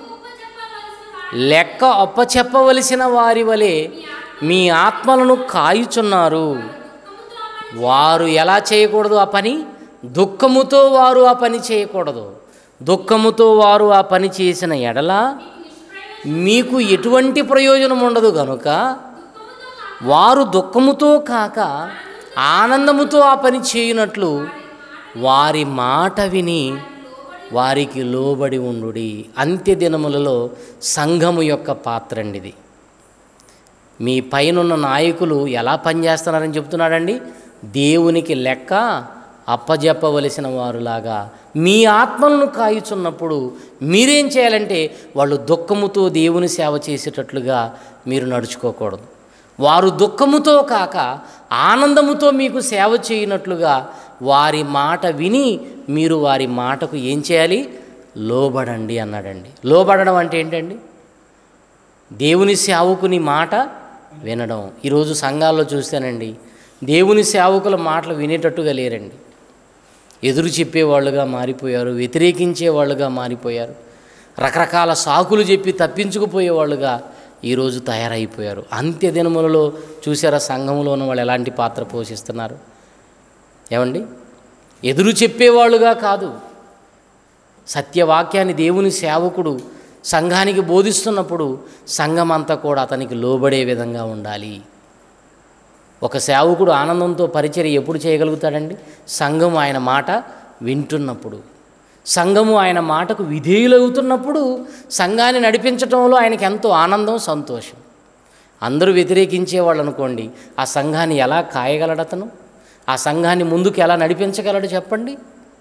లెక్క అప్పచెప్పవలసిన వారి వలె మీ ఆత్మలను కాయుచున్నారు వారు ఎలా చేయకూడదు ఆ పని దుఃఖముతో వారు ఆ పని చేయకూడదు దుఃఖముతో వారు ఆ పని చేసిన ఎడల మీకు ఎటువంటి ప్రయోజనం ఉండదు గనుక వారు దుఃఖముతో కాక ఆనందముతో ఆ పని చేయునట్లు వారి మాట విని వారికి లోబడి ఉండుడి అంత్యదినములలో సంఘము యొక్క పాత్ర అండి ఇది మీ పైనున్న నాయకులు ఎలా పనిచేస్తున్నారని చెప్తున్నాడండి దేవునికి లెక్క అప్పజెప్పవలసిన వారులాగా మీ ఆత్మలను కాయుచున్నప్పుడు మీరేం చేయాలంటే వాళ్ళు దుఃఖముతో దేవుని సేవ చేసేటట్లుగా మీరు నడుచుకోకూడదు వారు దుఃఖముతో కాక ఆనందముతో మీకు సేవ చేయనట్లుగా వారి మాట విని మీరు వారి మాటకు ఏం చేయాలి లోబడండి అన్నాడండి లోబడడం అంటే ఏంటండి దేవుని సేవకుని మాట వినడం ఈరోజు సంఘాల్లో చూస్తానండి దేవుని సేవకుల మాటలు వినేటట్టుగా లేరండి ఎదురు చెప్పేవాళ్ళుగా మారిపోయారు వ్యతిరేకించే వాళ్ళుగా మారిపోయారు రకరకాల సాకులు చెప్పి తప్పించుకుపోయేవాళ్ళుగా ఈరోజు తయారైపోయారు అంత్య దినములలో చూసారా సంఘంలో ఉన్న వాళ్ళు ఎలాంటి పాత్ర పోషిస్తున్నారు ఏమండి ఎదురు చెప్పేవాళ్ళుగా కాదు సత్యవాక్యాన్ని దేవుని సేవకుడు సంఘానికి బోధిస్తున్నప్పుడు సంఘం అంతా కూడా అతనికి లోబడే విధంగా ఉండాలి ఒక సేవకుడు ఆనందంతో పరిచర్య ఎప్పుడు చేయగలుగుతాడండి సంఘం ఆయన మాట వింటున్నప్పుడు సంఘము ఆయన మాటకు విధేయులవుతున్నప్పుడు సంఘాన్ని నడిపించడంలో ఆయనకి ఎంతో ఆనందం సంతోషం అందరూ వ్యతిరేకించేవాళ్ళు అనుకోండి ఆ సంఘాన్ని ఎలా కాయగలడు అతను ఆ సంఘాన్ని ముందుకు ఎలా నడిపించగలడు చెప్పండి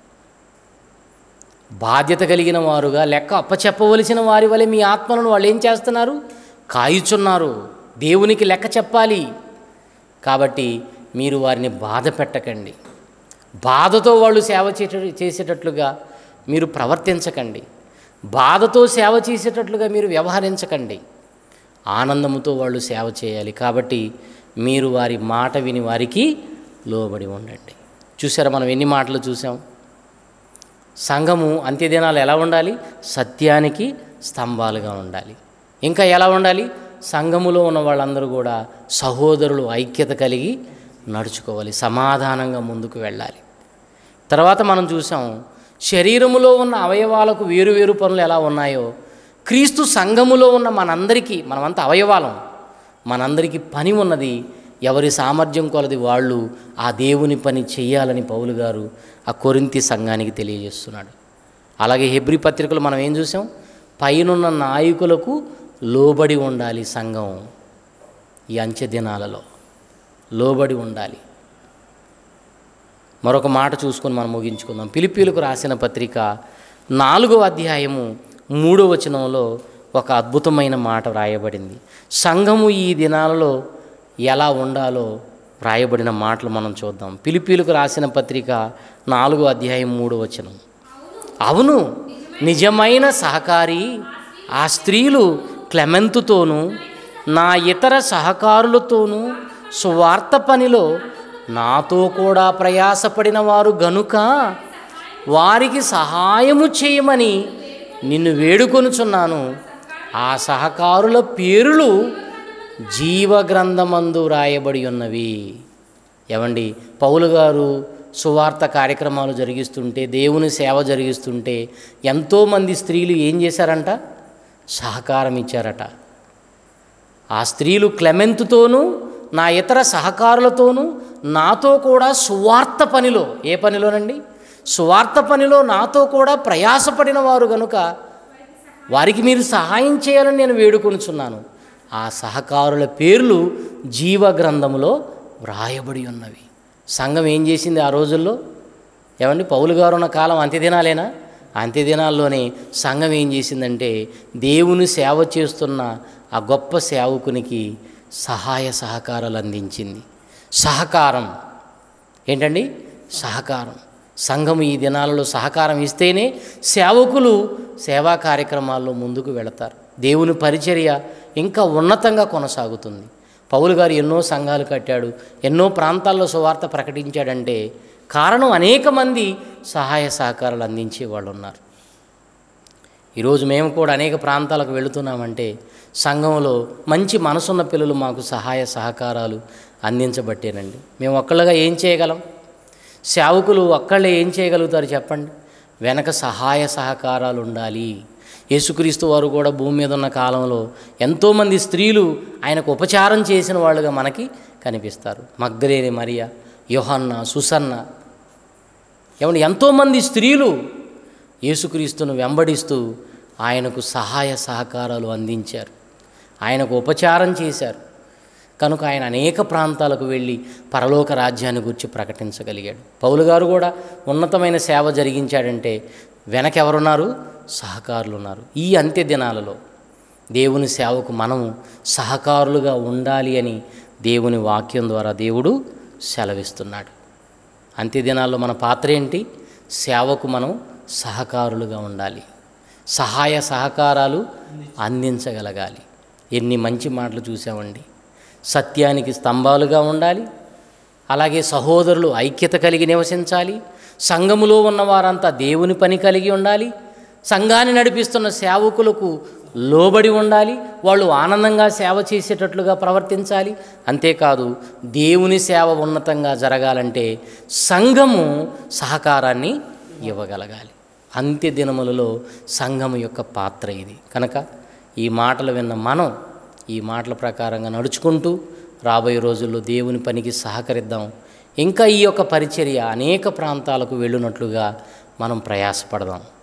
బాధ్యత కలిగిన వారుగా లెక్క అప్పచెప్పవలసిన వారి వలె మీ ఆత్మలను వాళ్ళు ఏం చేస్తున్నారు కాయుచున్నారు దేవునికి లెక్క చెప్పాలి కాబట్టి మీరు వారిని బాధ పెట్టకండి బాధతో వాళ్ళు సేవ చేసే చేసేటట్లుగా మీరు ప్రవర్తించకండి బాధతో సేవ చేసేటట్లుగా మీరు వ్యవహరించకండి ఆనందముతో వాళ్ళు సేవ చేయాలి కాబట్టి మీరు వారి మాట విని వారికి లోబడి ఉండండి చూసారా మనం ఎన్ని మాటలు చూసాం సంఘము అంత్యదినాలు ఎలా ఉండాలి సత్యానికి స్తంభాలుగా ఉండాలి ఇంకా ఎలా ఉండాలి సంఘములో ఉన్న వాళ్ళందరూ కూడా సహోదరులు ఐక్యత కలిగి నడుచుకోవాలి సమాధానంగా ముందుకు వెళ్ళాలి తర్వాత మనం చూసాం శరీరములో ఉన్న అవయవాలకు వేరు వేరు పనులు ఎలా ఉన్నాయో క్రీస్తు సంఘములో ఉన్న మనందరికీ మనమంతా అవయవాలం మనందరికీ పని ఉన్నది ఎవరి సామర్థ్యం కొలది వాళ్ళు ఆ దేవుని పని చెయ్యాలని పౌలు గారు ఆ కొరింతి సంఘానికి తెలియజేస్తున్నాడు అలాగే హెబ్రి పత్రికలు మనం ఏం చూసాం పైనున్న నాయకులకు లోబడి ఉండాలి సంఘం ఈ అంచె దినాలలో లోబడి ఉండాలి మరొక మాట చూసుకొని మనం ముగించుకుందాం పిలిపిలకు రాసిన పత్రిక నాలుగో అధ్యాయము మూడో వచనంలో ఒక అద్భుతమైన మాట వ్రాయబడింది సంఘము ఈ దినాలలో ఎలా ఉండాలో వ్రాయబడిన మాటలు మనం చూద్దాం పిలిపిలకు రాసిన పత్రిక నాలుగో అధ్యాయం మూడో వచనం అవును నిజమైన సహకారి ఆ స్త్రీలు క్లెమెంతుతోనూ నా ఇతర సహకారులతోనూ సువార్త పనిలో నాతో కూడా ప్రయాసపడిన వారు గనుక వారికి సహాయము చేయమని నిన్ను వేడుకొనుచున్నాను ఆ సహకారుల పేరులు జీవగ్రంథమందు రాయబడి ఉన్నవి ఏమండి పౌలు గారు సువార్త కార్యక్రమాలు జరిగిస్తుంటే దేవుని సేవ జరిగిస్తుంటే ఎంతోమంది స్త్రీలు ఏం చేశారంట సహకారం ఇచ్చారట ఆ స్త్రీలు క్లెమెంతుతోనూ నా ఇతర సహకారులతోనూ నాతో కూడా సువార్త పనిలో ఏ పనిలోనండి సువార్త పనిలో నాతో కూడా ప్రయాసపడిన వారు గనుక వారికి మీరు సహాయం చేయాలని నేను వేడుకొనుచున్నాను ఆ సహకారుల పేర్లు జీవ గ్రంథములో వ్రాయబడి ఉన్నవి సంఘం ఏం చేసింది ఆ రోజుల్లో ఏమండి పౌలు గారు ఉన్న కాలం అంత్యదినాలేనా అంత్యదినాల్లోనే సంఘం ఏం చేసిందంటే దేవుని సేవ చేస్తున్న ఆ గొప్ప సేవకునికి సహాయ సహకారాలు అందించింది సహకారం ఏంటండి సహకారం సంఘం ఈ దినాలలో సహకారం ఇస్తేనే సేవకులు సేవా కార్యక్రమాల్లో ముందుకు వెళతారు దేవుని పరిచర్య ఇంకా ఉన్నతంగా కొనసాగుతుంది పౌలు గారు ఎన్నో సంఘాలు కట్టాడు ఎన్నో ప్రాంతాల్లో సువార్త ప్రకటించాడంటే కారణం అనేక మంది సహాయ సహకారాలు అందించే వాళ్ళు ఉన్నారు ఈరోజు మేము కూడా అనేక ప్రాంతాలకు వెళుతున్నామంటే సంఘంలో మంచి మనసున్న పిల్లలు మాకు సహాయ సహకారాలు అందించబట్టేనండి మేము ఒక్కళ్ళగా ఏం చేయగలం సేవకులు ఒక్కళ్ళే ఏం చేయగలుగుతారు చెప్పండి వెనక సహాయ సహకారాలు ఉండాలి యేసుక్రీస్తు వారు కూడా భూమి మీద ఉన్న కాలంలో ఎంతోమంది స్త్రీలు ఆయనకు ఉపచారం చేసిన వాళ్ళుగా మనకి కనిపిస్తారు మగ్ధలేని మరియా యోహన్న సుసన్న ఏమంటే ఎంతోమంది స్త్రీలు యేసుక్రీస్తును వెంబడిస్తూ ఆయనకు సహాయ సహకారాలు అందించారు ఆయనకు ఉపచారం చేశారు కనుక ఆయన అనేక ప్రాంతాలకు వెళ్ళి పరలోక రాజ్యాన్ని గురించి ప్రకటించగలిగాడు పౌలు గారు కూడా ఉన్నతమైన సేవ జరిగించాడంటే వెనక ఎవరున్నారు సహకారులు ఉన్నారు ఈ అంత్య దినాలలో దేవుని సేవకు మనము సహకారులుగా ఉండాలి అని దేవుని వాక్యం ద్వారా దేవుడు సెలవిస్తున్నాడు అంత్యదినాల్లో మన పాత్ర ఏంటి సేవకు మనం సహకారులుగా ఉండాలి సహాయ సహకారాలు అందించగలగాలి ఎన్ని మంచి మాటలు చూసామండి సత్యానికి స్తంభాలుగా ఉండాలి అలాగే సహోదరులు ఐక్యత కలిగి నివసించాలి సంఘములో ఉన్న వారంతా దేవుని పని కలిగి ఉండాలి సంఘాన్ని నడిపిస్తున్న సేవకులకు లోబడి ఉండాలి వాళ్ళు ఆనందంగా సేవ చేసేటట్లుగా ప్రవర్తించాలి అంతేకాదు దేవుని సేవ ఉన్నతంగా జరగాలంటే సంఘము సహకారాన్ని ఇవ్వగలగాలి అంత్య దినములలో సంఘం యొక్క పాత్ర ఇది కనుక ఈ మాటలు విన్న మనం ఈ మాటల ప్రకారంగా నడుచుకుంటూ రాబోయే రోజుల్లో దేవుని పనికి సహకరిద్దాం ఇంకా ఈ యొక్క పరిచర్య అనేక ప్రాంతాలకు వెళ్ళినట్లుగా మనం ప్రయాసపడదాం